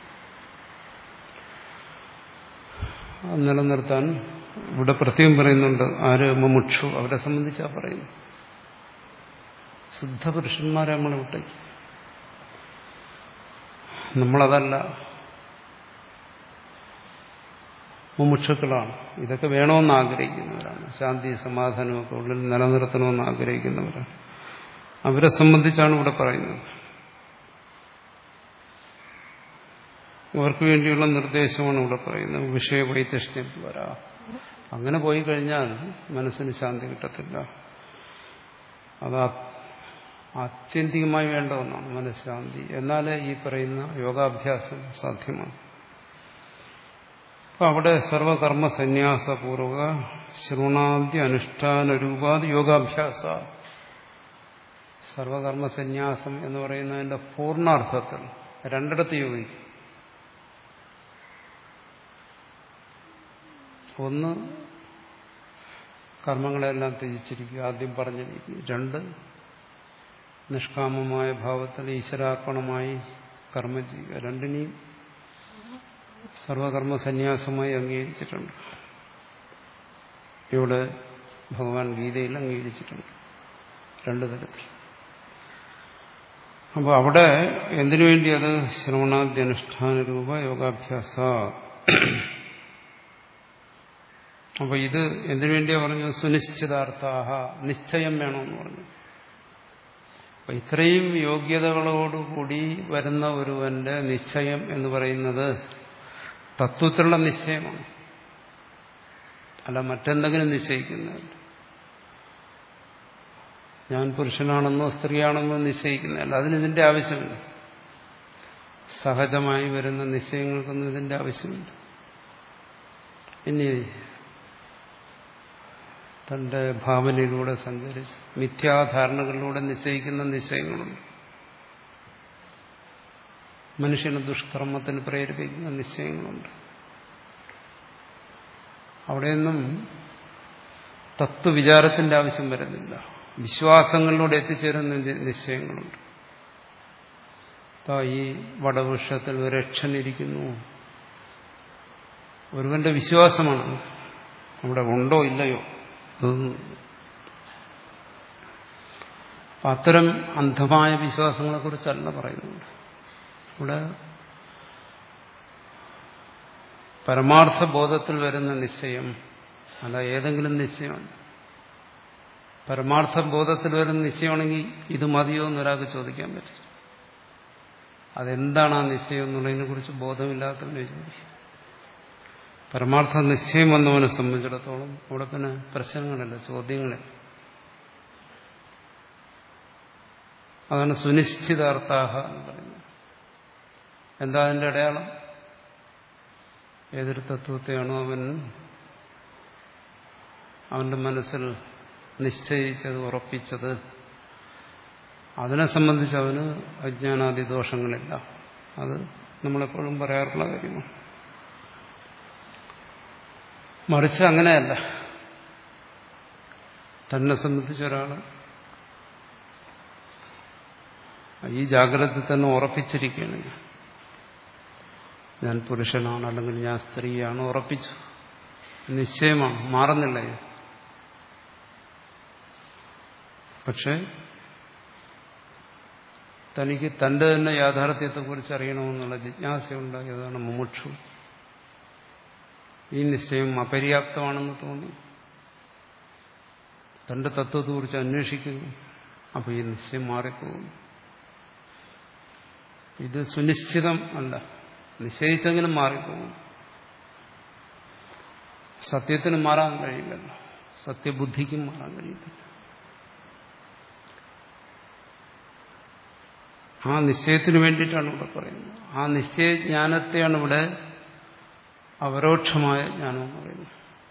അത് നിലനിർത്താൻ ഇവിടെ പ്രത്യേകം പറയുന്നുണ്ട് ആര് മുമുക്ഷു അവരെ സംബന്ധിച്ചാ പറയുന്നു ശുദ്ധപുരുഷന്മാരെ നമ്മൾ വിട്ടേക്ക് നമ്മളതല്ല മുമുക്ഷുക്കളാണ് ഇതൊക്കെ വേണമെന്ന് ആഗ്രഹിക്കുന്നവരാണ് ശാന്തി സമാധാനമൊക്കെ ഉള്ളിൽ നിലനിർത്തണമെന്ന് ആഗ്രഹിക്കുന്നവരാണ് അവരെ സംബന്ധിച്ചാണ് ഇവിടെ പറയുന്നത് അവർക്ക് വേണ്ടിയുള്ള നിർദ്ദേശമാണ് ഇവിടെ പറയുന്നത് വിഷയവൈതഷ്ണ്യം വരാ അങ്ങനെ പോയി കഴിഞ്ഞാൽ മനസ്സിന് ശാന്തി കിട്ടത്തില്ല അത് ആത്യന്തികമായി വേണ്ട ഒന്നാണ് മനഃശാന്തി എന്നാലേ ഈ പറയുന്ന യോഗാഭ്യാസം സാധ്യമാണ് അപ്പൊ അവിടെ സർവകർമ്മ സന്യാസപൂർവക ശ്രവണാദ്യ അനുഷ്ഠാന രൂപാത് യോഗാഭ്യാസ സർവകർമ്മ സന്യാസം എന്ന് പറയുന്നതിന്റെ പൂർണ്ണാർത്ഥത്തിൽ രണ്ടിടത്ത് യോഗിക്കും ഒന്ന് കർമ്മങ്ങളെല്ലാം ത്യജിച്ചിരിക്കുക ആദ്യം പറഞ്ഞിരിക്കുന്നു രണ്ട് നിഷ്കാമമായ ഭാവത്തിൽ ഈശ്വരാർപ്പണമായി കർമ്മം ചെയ്യുക രണ്ടിനെയും സർവകർമ്മ സന്യാസമായി അംഗീകരിച്ചിട്ടുണ്ട് ഇവിടെ ഭഗവാൻ ഗീതയിൽ അംഗീകരിച്ചിട്ടുണ്ട് രണ്ടു തരത്തിൽ അപ്പോൾ അവിടെ എന്തിനു വേണ്ടി അത് ശ്രവണാദ്യനുഷ്ഠാന രൂപ യോഗാഭ്യാസ അപ്പൊ ഇത് എന്തിനു വേണ്ടിയാ പറഞ്ഞു സുനിശ്ചിതാർത്ഥാഹ നിശ്ചയം വേണമെന്ന് പറഞ്ഞു അപ്പൊ ഇത്രയും യോഗ്യതകളോടുകൂടി വരുന്ന ഒരുവന്റെ നിശ്ചയം എന്ന് പറയുന്നത് തത്വത്തിലുള്ള നിശ്ചയമാണ് അല്ല മറ്റെന്തെങ്കിലും നിശ്ചയിക്കുന്നതല്ല ഞാൻ പുരുഷനാണെന്നോ സ്ത്രീയാണെന്നോ നിശ്ചയിക്കുന്നതല്ല അതിന് ഇതിന്റെ ആവശ്യമില്ല സഹജമായി വരുന്ന നിശ്ചയങ്ങൾക്കൊന്നും ഇതിന്റെ ആവശ്യമില്ല ഇനി തന്റെ ഭാവനയിലൂടെ സഞ്ചരിച്ച് മിഥ്യാധാരണകളിലൂടെ നിശ്ചയിക്കുന്ന നിശ്ചയങ്ങളുണ്ട് മനുഷ്യന് ദുഷ്കർമ്മത്തിന് പ്രേരിപ്പിക്കുന്ന നിശ്ചയങ്ങളുണ്ട് അവിടെയൊന്നും തത്വവിചാരത്തിന്റെ ആവശ്യം വരുന്നില്ല വിശ്വാസങ്ങളിലൂടെ എത്തിച്ചേരുന്ന നിശ്ചയങ്ങളുണ്ട് ഈ വടവൃക്ഷത്തിൽ ഒരു രക്ഷനിരിക്കുന്നു ഒരുവന്റെ വിശ്വാസമാണ് അവിടെ ഉണ്ടോ ഇല്ലയോ അത്തരം അന്ധമായ വിശ്വാസങ്ങളെ കുറിച്ചല്ല പറയുന്നുണ്ട് ഇവിടെ പരമാർത്ഥ ബോധത്തിൽ വരുന്ന നിശ്ചയം അല്ല ഏതെങ്കിലും നിശ്ചയമാണ് പരമാർത്ഥ ബോധത്തിൽ വരുന്ന നിശ്ചയമാണെങ്കിൽ ഇത് മതിയോ എന്നൊരാൾക്ക് ചോദിക്കാൻ പറ്റും അതെന്താണ് ആ നിശ്ചയം എന്നുള്ളതിനെ കുറിച്ച് ബോധമില്ലാത്തവനെ ചോദിക്കും പരമാർത്ഥ നിശ്ചയം വന്നവനെ സംബന്ധിച്ചിടത്തോളം അവിടെ പിന്നെ പ്രശ്നങ്ങളില്ല ചോദ്യങ്ങളില്ല അതാണ് സുനിശ്ചിതാർത്ഥാഹ എന്ന് പറയുന്നത് എന്താ അതിന്റെ അടയാളം ഏതൊരു തത്വത്തെയാണോ അവൻ അവന്റെ മനസ്സിൽ നിശ്ചയിച്ചത് ഉറപ്പിച്ചത് അതിനെ സംബന്ധിച്ച് അവന് അജ്ഞാനാദി ദോഷങ്ങളില്ല അത് നമ്മളെപ്പോഴും പറയാറുള്ള കാര്യമാണ് മറിച്ച് അങ്ങനെയല്ല തന്നെ സംബന്ധിച്ച് ഒരാൾ ഈ ജാഗ്രത തന്നെ ഉറപ്പിച്ചിരിക്കുകയാണ് ഞാൻ ഞാൻ പുരുഷനാണ് അല്ലെങ്കിൽ ഞാൻ സ്ത്രീയാണ് ഉറപ്പിച്ചു നിശ്ചയമാണ് മാറുന്നില്ല ഇത് പക്ഷെ തനിക്ക് തന്റെ തന്നെ യാഥാർത്ഥ്യത്തെക്കുറിച്ച് അറിയണമെന്നുള്ള ജിജ്ഞാസയുണ്ടായതാണ് മുമുക്ഷു ഈ നിശ്ചയം അപര്യാപ്തമാണെന്ന് തോന്നി തന്റെ തത്വത്തെക്കുറിച്ച് അന്വേഷിക്കുന്നു അപ്പൊ ഈ നിശ്ചയം മാറിപ്പോകുന്നു ഇത് സുനിശ്ചിതം അല്ല നിശ്ചയിച്ചെങ്കിലും മാറിപ്പോകും സത്യത്തിന് മാറാൻ കഴിയില്ലല്ലോ സത്യബുദ്ധിക്കും മാറാൻ കഴിയത്തില്ല ആ നിശ്ചയത്തിന് വേണ്ടിയിട്ടാണ് ഇവിടെ പറയുന്നത് ആ നിശ്ചയജ്ഞാനത്തെയാണ് ഇവിടെ അപരോക്ഷമായ ജ്ഞാനം എന്ന് പറയുന്നത്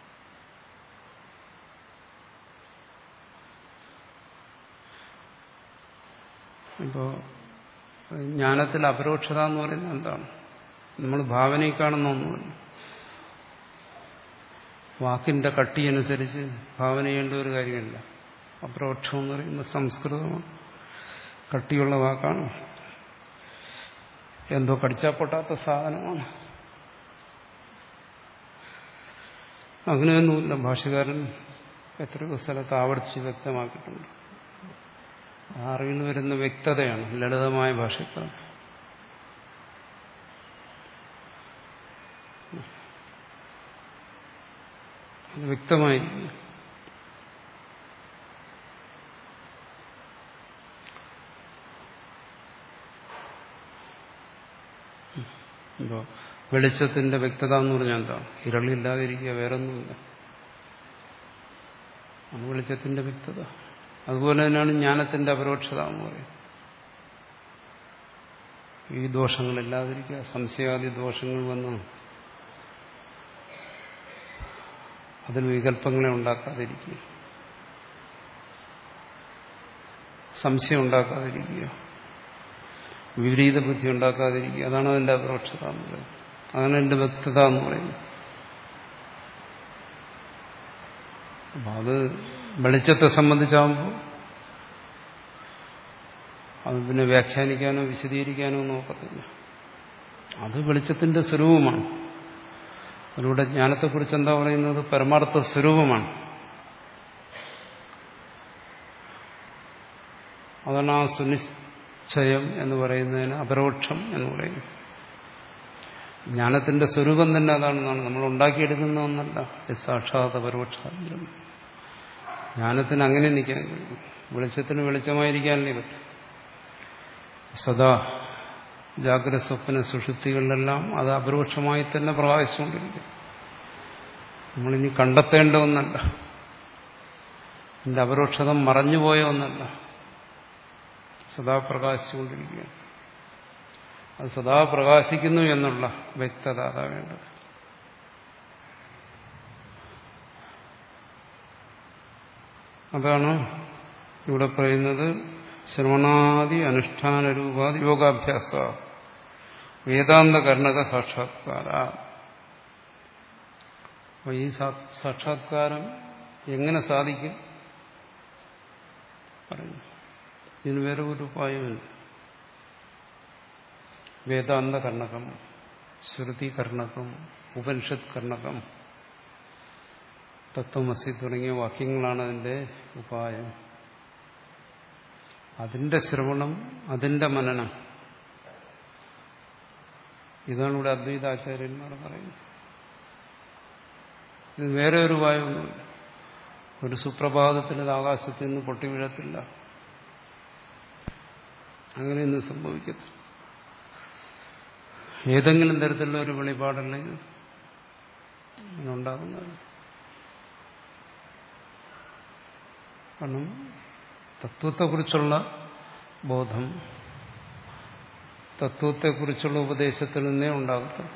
ഇപ്പോ ജ്ഞാനത്തിൽ അപരോക്ഷത എന്ന് പറയുന്നത് എന്താണ് നമ്മൾ ഭാവനയിൽ കാണുന്ന ഒന്നുമല്ല വാക്കിന്റെ കട്ടിയനുസരിച്ച് ഭാവന ചെയ്യേണ്ട ഒരു കാര്യമില്ല അപരോക്ഷം എന്ന് പറയുന്നത് സംസ്കൃതമാണ് കട്ടിയുള്ള വാക്കാണ് എന്തോ കടിച്ചാൽ പൊട്ടാത്ത സാധനമാണ് അങ്ങനെയൊന്നുമില്ല ഭാഷകാരൻ എത്രയോ സ്ഥലത്ത് ആവർത്തിച്ച് വ്യക്തമാക്കിയിട്ടുണ്ട് ആ അറിവിൽ വരുന്ന വ്യക്തതയാണ് ലളിതമായ ഭാഷക്കാർ അത് വ്യക്തമായി ഇപ്പോ വെളിച്ചത്തിന്റെ വ്യക്തത എന്ന് പറഞ്ഞാൽ എന്താ ഇരളില്ലാതിരിക്കുക വേറൊന്നുമില്ല അത് വെളിച്ചത്തിന്റെ വ്യക്തത അതുപോലെ തന്നെയാണ് ജ്ഞാനത്തിന്റെ അപരോക്ഷത എന്ന് പറയുന്നത് ഈ ദോഷങ്ങളില്ലാതിരിക്കുക സംശയാദി ദോഷങ്ങൾ വന്ന് അതിൽ വികല്പങ്ങളെ ഉണ്ടാക്കാതിരിക്കുക സംശയം ഉണ്ടാക്കാതിരിക്കുക വിപരീത ബുദ്ധി ഉണ്ടാക്കാതിരിക്കുക അതാണ് അതിന്റെ അപരോക്ഷത എന്ന് പറയുന്നത് അതാണ് എന്റെ വ്യക്തത എന്ന് പറയുന്നത് അപ്പൊ അത് വെളിച്ചത്തെ സംബന്ധിച്ചാകുമ്പോൾ അത് പിന്നെ വ്യാഖ്യാനിക്കാനോ വിശദീകരിക്കാനോ നോക്കത്തില്ല അത് വെളിച്ചത്തിന്റെ സ്വരൂപമാണ് അതിലൂടെ ജ്ഞാനത്തെക്കുറിച്ച് എന്താ പറയുന്നത് പരമാർത്ഥ സ്വരൂപമാണ് അതാണ് ആ സുനിശ്ചയം എന്ന് പറയുന്നതിന് അപരോക്ഷം എന്ന് പറയുന്നത് ജ്ഞാനത്തിന്റെ സ്വരൂപം തന്നെ അതാണെന്നാണ് നമ്മൾ ഉണ്ടാക്കിയെടുക്കുന്ന ഒന്നല്ല സാക്ഷാത് പരോക്ഷം ജ്ഞാനത്തിന് അങ്ങനെ നിൽക്കാൻ കഴിയും വെളിച്ചത്തിന് വെളിച്ചമായിരിക്കാനല്ലേ പറ്റും സദാ ജാഗ്രത സ്വപ്ന സുഷുപ്തികളിലെല്ലാം അത് അപരോക്ഷമായി തന്നെ പ്രകാശിച്ചുകൊണ്ടിരിക്കും നമ്മളിനി കണ്ടെത്തേണ്ട ഒന്നല്ല ഇതിന്റെ അപരോക്ഷത മറഞ്ഞുപോയ ഒന്നല്ല സദാ പ്രകാശിച്ചുകൊണ്ടിരിക്കുകയാണ് അത് സദാ പ്രകാശിക്കുന്നു എന്നുള്ള വ്യക്തത അതാ വേണ്ടത് അതാണ് ഇവിടെ പറയുന്നത് ശ്രവണാദി അനുഷ്ഠാന രൂപാതി യോഗാഭ്യാസ വേദാന്ത കർണക സാക്ഷാത്കാര അപ്പോൾ ഈ സാക്ഷാത്കാരം എങ്ങനെ സാധിക്കും പറഞ്ഞു ഇതിന് വേറെ ഒരു ഉപായമില്ല വേദാന്ത കർണകം ശ്രുതി കർണകം ഉപനിഷത്ത് കർണകം തത്വമസി തുടങ്ങിയ വാക്യങ്ങളാണ് അതിന്റെ ഉപായം അതിന്റെ ശ്രവണം അതിന്റെ മനനം ഇതാണ് ഇവിടെ അദ്വൈതാചാര്യന്മാർ പറയുന്നത് ഇത് വേറെ ഒരു ഉപായമൊന്നുമില്ല ഒരു സുപ്രഭാതത്തിൽ ഇത് ആകാശത്തിൽ നിന്ന് പൊട്ടി വീഴത്തില്ല അങ്ങനെയൊന്നും സംഭവിക്കത്തില്ല ഏതെങ്കിലും തരത്തിലുള്ള ഒരു വെളിപാടല്ലെങ്കിൽ ഉണ്ടാകുന്നത് കാരണം തത്വത്തെക്കുറിച്ചുള്ള ബോധം തത്വത്തെക്കുറിച്ചുള്ള ഉപദേശത്തിൽ നിന്നേ ഉണ്ടാകത്തുള്ളൂ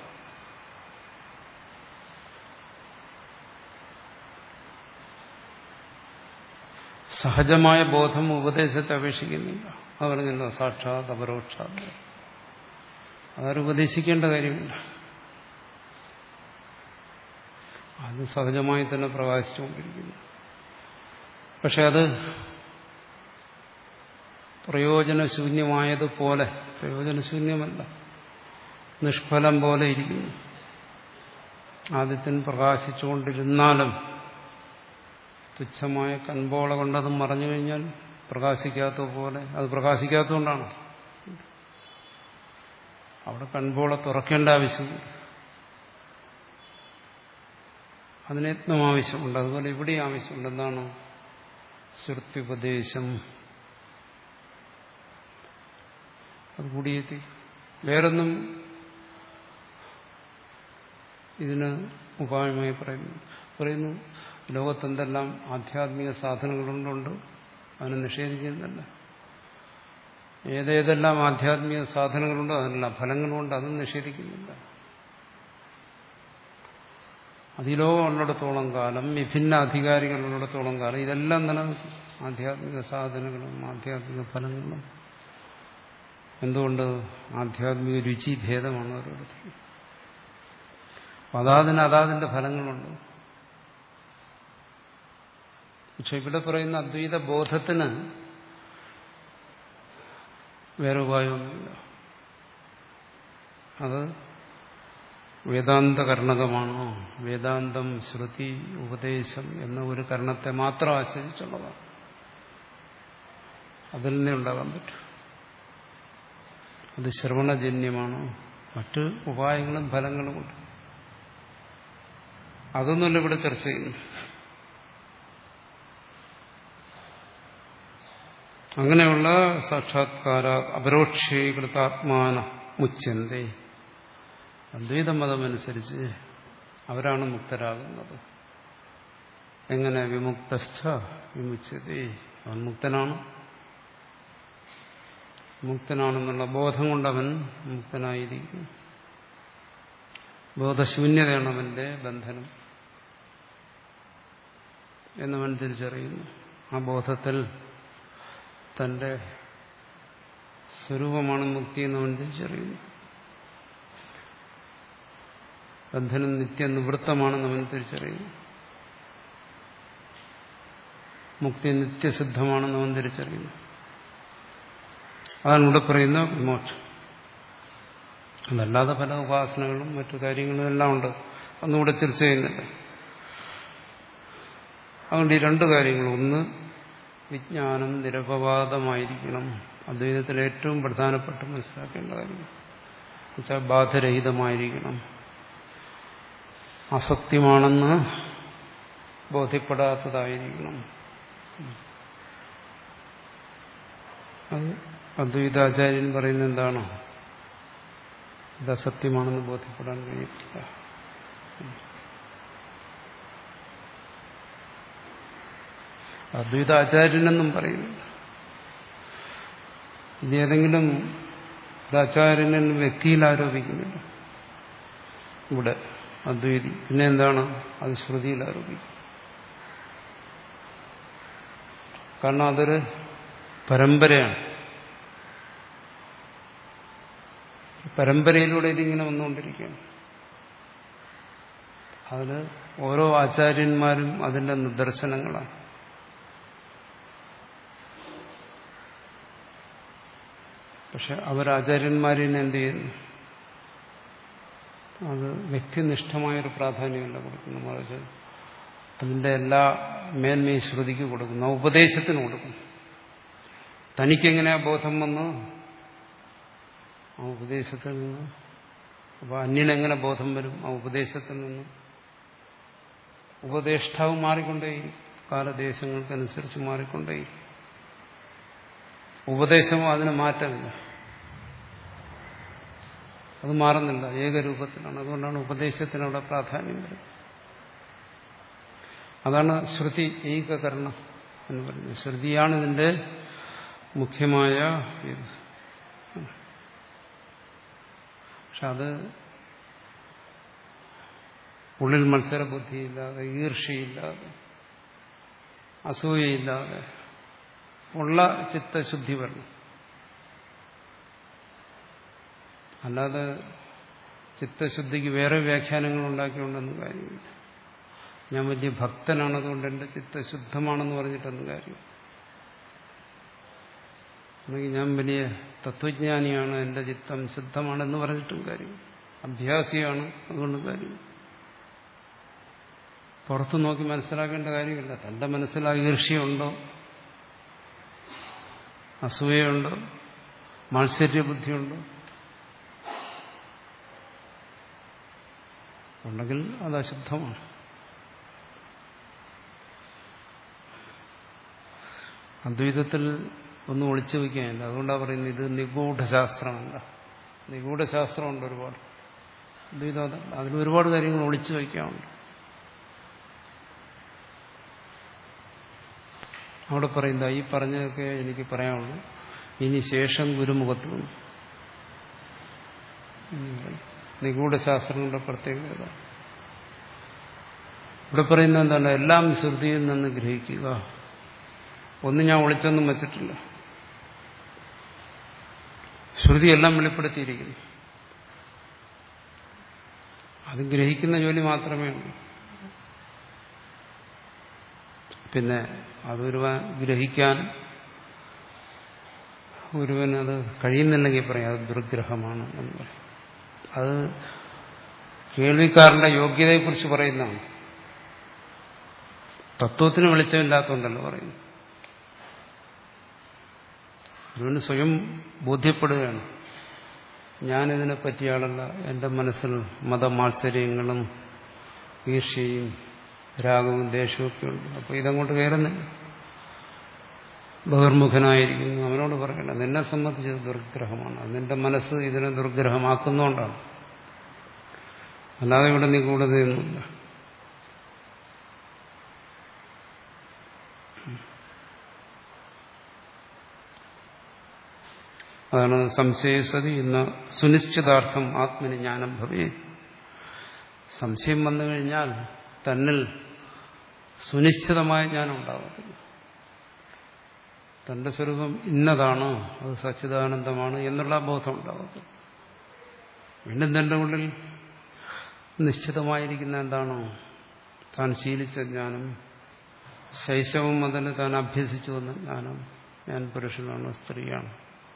സഹജമായ ബോധം ഉപദേശത്തെ അപേക്ഷിക്കുന്നില്ല അവരിങ്ങനെ സാക്ഷാത് അപരോക്ഷാത് അതൊരു ഉപദേശിക്കേണ്ട കാര്യമില്ല അത് സഹജമായി തന്നെ പ്രകാശിച്ചുകൊണ്ടിരിക്കുന്നു പക്ഷെ അത് പ്രയോജനശൂന്യമായതുപോലെ പ്രയോജനശൂന്യമല്ല നിഷ്ഫലം പോലെ ഇരിക്കുന്നു ആദ്യത്തിന് പ്രകാശിച്ചുകൊണ്ടിരുന്നാലും തുച്ഛമായ കൺപോള കൊണ്ടത് മറഞ്ഞു കഴിഞ്ഞാൽ പ്രകാശിക്കാത്ത പോലെ അത് പ്രകാശിക്കാത്തതുകൊണ്ടാണ് അവിടെ കൺപോള തുറക്കേണ്ട ആവശ്യമുണ്ട് അതിന് യത്നം ആവശ്യമുണ്ട് അതുപോലെ ഇവിടെ ആവശ്യമുണ്ട് എന്താണ് ശ്രുത്യുപദേശം അത് കൂടിയെത്തി വേറൊന്നും ഇതിന് ഉപായമായി പറയുന്നു പറയുന്നു ലോകത്തെന്തെല്ലാം ആധ്യാത്മിക സാധനങ്ങളുണ്ടുണ്ട് അതിനെ നിഷേധിക്കുന്നില്ല ഏതേതെല്ലാം ആധ്യാത്മിക സാധനങ്ങളുണ്ടോ അതിനെല്ലാം ഫലങ്ങളുണ്ട് അതും നിഷേധിക്കുന്നില്ല അതിലോകം ഉള്ളിടത്തോളം കാലം വിഭിന്ന അധികാരികളുള്ളിടത്തോളം കാലം ഇതെല്ലാം നിലനിൽക്കും ആധ്യാത്മിക സാധനങ്ങളും ആധ്യാത്മിക ഫലങ്ങളും എന്തുകൊണ്ട് ആധ്യാത്മിക രുചി ഭേദമാണ് ഓരോരുത്തരും അതാതിന് അതാതിന്റെ ഫലങ്ങളുണ്ട് പക്ഷെ ഇവിടെ പറയുന്ന അദ്വൈത ബോധത്തിന് വേറെ ഉപായമൊന്നുമില്ല അത് വേദാന്ത കർണകമാണോ വേദാന്തം ശ്രുതി ഉപദേശം എന്ന ഒരു കർണത്തെ മാത്രം ആശ്രയിച്ചുള്ളതാണ് അതിൽ നിന്നേ ഉണ്ടാകാൻ പറ്റും അത് ശ്രവണജന്യമാണോ മറ്റ് ഉപായങ്ങളും ഫലങ്ങളുമുണ്ട് അതൊന്നുമല്ല ഇവിടെ ചർച്ച ചെയ്യുന്നു അങ്ങനെയുള്ള സാക്ഷാത്കാര അപരോക്ഷീകൃതാത്മാന മുച്ചന്തേ അദ്വൈത മതമനുസരിച്ച് അവരാണ് മുക്തരാകുന്നത് എങ്ങനെ വിമുക്തസ്ഥ വിമുച്ചതേ അവൻ മുക്തനാണ് മുക്തനാണെന്നുള്ള ബോധം കൊണ്ടവൻ മുക്തനായിരിക്കും ബോധശൂന്യതയാണ് അവന്റെ ബന്ധനം എന്നവൻ തിരിച്ചറിയുന്നു ആ ബോധത്തിൽ തന്റെ സ്വരൂപമാണ് മുക്തി എന്നവൻ തിരിച്ചറിയുന്നു ബന്ധനം നിത്യനിവൃത്തമാണെന്ന് അവൻ തിരിച്ചറിയുന്നു മുക്തി നിത്യസിദ്ധമാണെന്ന് അവൻ തിരിച്ചറിയുന്നു അതാണ് ഇവിടെ പറയുന്ന വിമോക്ഷം അതല്ലാതെ പല ഉപാസനകളും മറ്റു കാര്യങ്ങളും എല്ലാം ഉണ്ട് അന്നും ഇവിടെ ചർച്ച ചെയ്യുന്നില്ല അതുകൊണ്ട് ഈ രണ്ട് കാര്യങ്ങൾ ഒന്ന് വിജ്ഞാനം നിരപവാദമായിരിക്കണം അദ്വൈതത്തിൽ ഏറ്റവും പ്രധാനപ്പെട്ട മനസ്സിലാക്കേണ്ട കാര്യം എന്നുവെച്ചാൽ ബാധരഹിതമായിരിക്കണം അസത്യമാണെന്ന് ബോധ്യപ്പെടാത്തതായിരിക്കണം അത് അദ്വൈതാചാര്യൻ പറയുന്നത് എന്താണ് ഇത് അസത്യമാണെന്ന് ബോധ്യപ്പെടാൻ കഴിയത്തില്ല അദ്വൈതാചാര്യനെന്നും പറയുന്നുണ്ട് ഇത് ഏതെങ്കിലും ഒരാചാര്യനെ വ്യക്തിയിൽ ആരോപിക്കുന്നില്ല ഇവിടെ അദ്വൈതി പിന്നെ എന്താണ് അത് ശ്രുതിയിൽ ആരോപിക്കും കാരണം അതൊരു പരമ്പരയാണ് പരമ്പരയിലൂടെ ഇതിങ്ങനെ വന്നുകൊണ്ടിരിക്കുകയാണ് അതിന് ഓരോ ആചാര്യന്മാരും അതിന്റെ നിദർശനങ്ങളാണ് പക്ഷെ അവരാചാര്യന്മാരിനെ എന്ത് ചെയ്യുന്നു അത് വ്യക്തിനിഷ്ഠമായൊരു പ്രാധാന്യമല്ല കൊടുക്കുന്നു മറിച്ച് അതിന്റെ എല്ലാ മേന്മയും ശ്രുതിക്ക് കൊടുക്കുന്നു ആ ഉപദേശത്തിന് കൊടുക്കുന്നു തനിക്കെങ്ങനെയാ ബോധം വന്ന് ആ ഉപദേശത്തിൽ നിന്ന് അപ്പോൾ അന്യനെങ്ങനെ ബോധം വരും ആ ഉപദേശത്തിൽ നിന്ന് ഉപദേഷ്ടാവ് മാറിക്കൊണ്ടേയിരിക്കും കാലദേശങ്ങൾക്കനുസരിച്ച് മാറിക്കൊണ്ടേയിരിക്കും ഉപദേശമോ അതിന് മാറ്റമില്ല അത് മാറുന്നില്ല ഏകരൂപത്തിലാണ് അതുകൊണ്ടാണ് ഉപദേശത്തിനവിടെ പ്രാധാന്യം വരുന്നത് അതാണ് ശ്രുതി ഏകകരണം എന്ന് പറയുന്നത് ശ്രുതിയാണ് ഇതിന്റെ മുഖ്യമായ ഇത് പക്ഷെ അത് ഉള്ളിൽ മത്സരബുദ്ധിയില്ലാതെ ഈർഷ്യയില്ലാതെ അസൂയയില്ലാതെ ഉള്ള ചിത്തശുദ്ധി വരണം അല്ലാതെ ചിത്തശുദ്ധിക്ക് വേറെ വ്യാഖ്യാനങ്ങൾ ഉണ്ടാക്കിക്കൊണ്ടൊന്നും കാര്യമില്ല ഞാൻ വലിയ ഭക്തനാണ് അതുകൊണ്ട് എൻ്റെ ചിത്തശുദ്ധമാണെന്ന് പറഞ്ഞിട്ടൊന്നും കാര്യം അല്ലെങ്കിൽ ഞാൻ വലിയ തത്വജ്ഞാനിയാണ് എൻ്റെ ചിത്തം ശുദ്ധമാണെന്ന് പറഞ്ഞിട്ടും കാര്യം അഭ്യാസിയാണ് അതുകൊണ്ട് കാര്യം പുറത്തു നോക്കി മനസ്സിലാക്കേണ്ട കാര്യമില്ല തന്റെ മനസ്സിൽ ആ ഈർഷ്യയുണ്ടോ അസൂയയുണ്ടോ മാത്സര്യബുദ്ധിയുണ്ടോ ഉണ്ടെങ്കിൽ അത് അശുദ്ധമാണ് അദ്വൈതത്തിൽ ഒന്നും ഒളിച്ചു വയ്ക്കാനില്ല അതുകൊണ്ടാണ് പറയുന്നത് ഇത് നിഗൂഢശാസ്ത്രമല്ല നിഗൂഢശാസ്ത്രമുണ്ട് ഒരുപാട് അദ്വൈതം അതല്ല അതിൽ ഒരുപാട് കാര്യങ്ങൾ ഒളിച്ചു വയ്ക്കാറുണ്ട് അവിടെ പറയുന്ന ഈ പറഞ്ഞതൊക്കെ എനിക്ക് പറയാനുള്ളൂ ഇനി ശേഷം ഗുരുമുഖത്ത് വന്നു നിഗൂഢശാസ്ത്രങ്ങളുടെ പ്രത്യേകത ഇവിടെ പറയുന്നത് എന്താണ് എല്ലാം ശ്രുതിയിൽ നിന്ന് ഗ്രഹിക്കുക ഒന്നും ഞാൻ ഒളിച്ചൊന്നും വച്ചിട്ടില്ല ശ്രുതി എല്ലാം വെളിപ്പെടുത്തിയിരിക്കുന്നു അത് ഗ്രഹിക്കുന്ന ജോലി മാത്രമേ ഉള്ളൂ പിന്നെ അതൊരുവൻ ഗ്രഹിക്കാൻ ഒരുവനത് കഴിയുന്നില്ലെങ്കിൽ പറയാം അത് ദുർഗ്രഹമാണ് എന്ന് പറയും അത് കേൾവിക്കാരന്റെ യോഗ്യതയെക്കുറിച്ച് പറയുന്നതാണ് തത്വത്തിന് വെളിച്ചമില്ലാത്തതുകൊണ്ടല്ലോ പറയുന്നു ഒരുവന് സ്വയം ബോധ്യപ്പെടുകയാണ് ഞാനിതിനെ പറ്റിയ ആളല്ല എൻ്റെ മനസ്സിൽ മതമാത്സര്യങ്ങളും ഈർഷ്യയും രാഗവും ദേഷ്യവും ഒക്കെ ഉണ്ട് അപ്പോൾ ഇതങ്ങോട്ട് കയറുന്നില്ല ബഹിർമുഖനായിരിക്കുന്നു അവനോട് പറയണ്ട നിന്നെ സംബന്ധിച്ചത് ദുർഗ്രഹമാണ് അത് നിന്റെ മനസ്സ് ഇതിനെ ദുർഗ്രഹമാക്കുന്നതുകൊണ്ടാണ് അല്ലാതെ ഇവിടെ നിഗൂഢതയൊന്നുമില്ല അതാണ് സംശയസതി ഇന്ന് സുനിശ്ചിതാർത്ഥം ആത്മനി ജ്ഞാനം ഭവേ സംശയം വന്നു കഴിഞ്ഞാൽ തന്നിൽ സുനിശ്ചിതമായ ജ്ഞാനം ഉണ്ടാകത്തില്ല തന്റെ സ്വരൂപം ഇന്നതാണ് അത് സച്ചിദാനന്ദമാണ് എന്നുള്ള ബോധം ഉണ്ടാകത്തില്ല വീണ്ടും തന്റെ ഉള്ളിൽ നിശ്ചിതമായിരിക്കുന്ന എന്താണോ താൻ ശീലിച്ച ജ്ഞാനം ശൈശവം മുതൽ താൻ അഭ്യസിച്ചു വന്ന ജ്ഞാനം ഞാൻ പുരുഷനാണ് സ്ത്രീയാണ്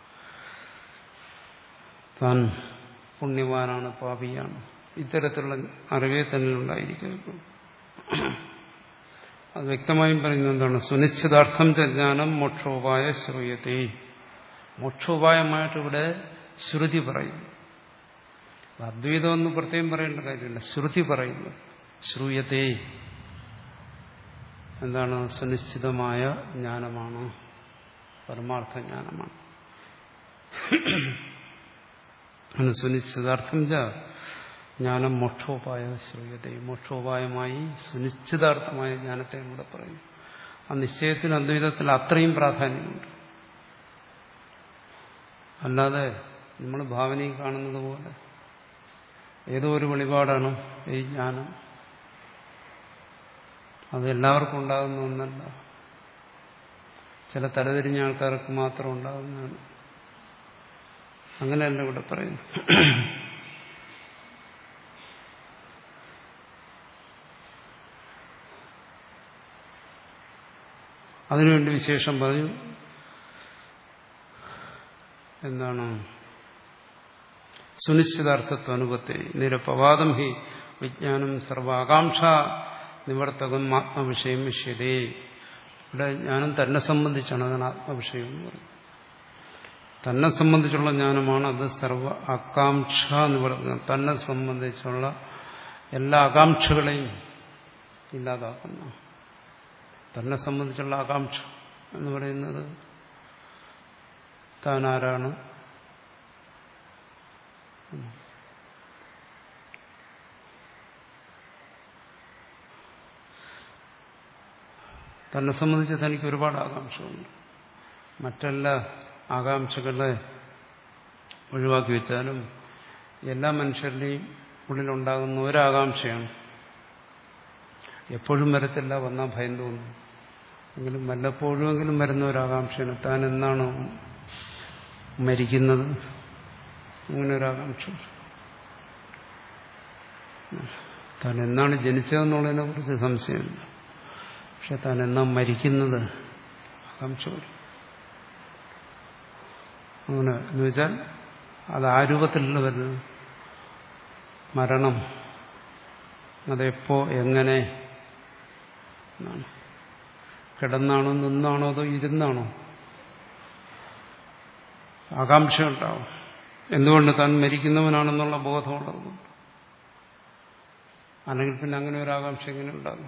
താൻ പുണ്യവാനാണ് പാപിയാണ് ഇത്തരത്തിലുള്ള അറിവേ തന്നിലുണ്ടായിരിക്കും അത് വ്യക്തമായും പറയുന്നത് എന്താണ് സുനിശ്ചിതാർത്ഥം ജ്ഞാനം മോക്ഷോപായ ശ്രൂയത്തെ മോക്ഷോപായമായിട്ട് ഇവിടെ ശ്രുതി പറയുന്നു അദ്വൈതം എന്ന് പ്രത്യേകം പറയേണ്ട കാര്യമില്ല ശ്രുതി പറയുന്നു ശ്രൂയത്തെ എന്താണ് സുനിശ്ചിതമായ ജ്ഞാനമാണ് പരമാർത്ഥ ജ്ഞാനമാണ് സുനിശ്ചിതാർത്ഥം ച ജ്ഞാനം മോക്ഷോപായ ശ്രൂയത്തെ മോക്ഷോപായമായി സുനിശ്ചിതാർത്ഥമായ ജ്ഞാനത്തെ കൂടെ പറയും ആ നിശ്ചയത്തിന് അദ്വൈതത്തിൽ അത്രയും പ്രാധാന്യമുണ്ട് അല്ലാതെ നമ്മൾ ഭാവനയിൽ കാണുന്നത് പോലെ ഏതോ ഒരു വെളിപാടാണ് ഈ ജ്ഞാനം അത് എല്ലാവർക്കും ഉണ്ടാകുന്ന ഒന്നല്ല ചില തലതിരിഞ്ഞ ആൾക്കാർക്ക് മാത്രം ഉണ്ടാകുന്നതാണ് അങ്ങനെയല്ല ഇവിടെ പറയുന്നു അതിനുവേണ്ടി വിശേഷം പറഞ്ഞു എന്താണ് സുനിശ്ചിതാർത്ഥത്വ അനുപത്തെ നിരപവാദം ഹി വിജ്ഞാനം സർവാകാംക്ഷ നിവർത്തകം ആത്മവിഷയം വിഷ്യതേ ഇവിടെ ജ്ഞാനം തന്നെ സംബന്ധിച്ചാണ് അതാണ് ആത്മവിഷയം എന്ന് പറയുന്നത് തന്നെ സംബന്ധിച്ചുള്ള ജ്ഞാനമാണ് അത് സർവ ആകാംക്ഷ നിവർത്തകം തന്നെ സംബന്ധിച്ചുള്ള എല്ലാ ആകാംക്ഷകളെയും ഇല്ലാതാക്കുന്ന തന്നെ സംബന്ധിച്ചുള്ള ആകാംക്ഷ എന്ന് പറയുന്നത് താൻ ആരാണ് തന്നെ സംബന്ധിച്ച് തനിക്ക് ഒരുപാട് ആകാംക്ഷകളുണ്ട് മറ്റെല്ലാ ആകാംക്ഷകളെ ഒഴിവാക്കി വെച്ചാലും എല്ലാ മനുഷ്യരുടെയും ഉള്ളിലുണ്ടാകുന്ന ഒരാകാംക്ഷയാണ് എപ്പോഴും വരത്തില്ല വന്നാൽ ഭയം തോന്നും എങ്കിലും വല്ലപ്പോഴുമെങ്കിലും വരുന്ന ഒരാകാംക്ഷയാണ് താൻ എന്നാണ് മരിക്കുന്നത് അങ്ങനെ ഒരാകാംക്ഷ താൻ എന്നാണ് ജനിച്ചതെന്നുള്ളതിനെ കുറിച്ച് സംശയമില്ല പക്ഷെ താൻ എന്നാ മരിക്കുന്നത് ആകാംക്ഷ വരും അങ്ങനെ എന്ന് വെച്ചാൽ അത് ആ രൂപത്തിലുള്ള വരുന്നത് മരണം അതെപ്പോ എങ്ങനെ എന്നാണ് കിടന്നാണോ നിന്നാണോ അതോ ഇരുന്നാണോ ആകാംക്ഷ ഉണ്ടാവും എന്തുകൊണ്ട് താൻ മരിക്കുന്നവനാണെന്നുള്ള ബോധമുള്ളതുകൊണ്ട് അല്ലെങ്കിൽ പിന്നെ അങ്ങനെ ഒരു ആകാംക്ഷ എങ്ങനെ ഉണ്ടാകും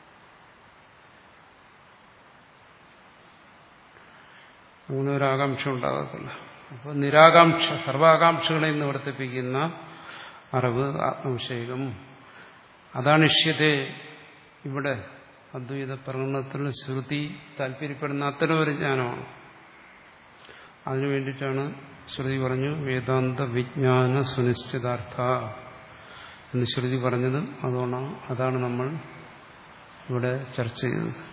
അങ്ങനെ ഒരു ആകാംക്ഷ ഉണ്ടാകത്തില്ല അപ്പോൾ നിരാകാംക്ഷ സർവാകാംക്ഷകളെ നിവർത്തിപ്പിക്കുന്ന അറിവ് ആത്മവിഷയകം അതാണ് ഇഷ്യത്തെ ഇവിടെ അദ്വൈത പ്രകടനത്തിൽ ശ്രുതി താല്പര്യപ്പെടുന്ന അത്തരം ഒരു ജ്ഞാനമാണ് അതിനു വേണ്ടിയിട്ടാണ് ശ്രുതി പറഞ്ഞു വേദാന്ത വിജ്ഞാന സുനിശ്ചിതാർത്ഥ എന്ന് ശ്രുതി പറഞ്ഞത് അതുകൊണ്ടാണ് അതാണ് നമ്മൾ ഇവിടെ ചർച്ച ചെയ്തത്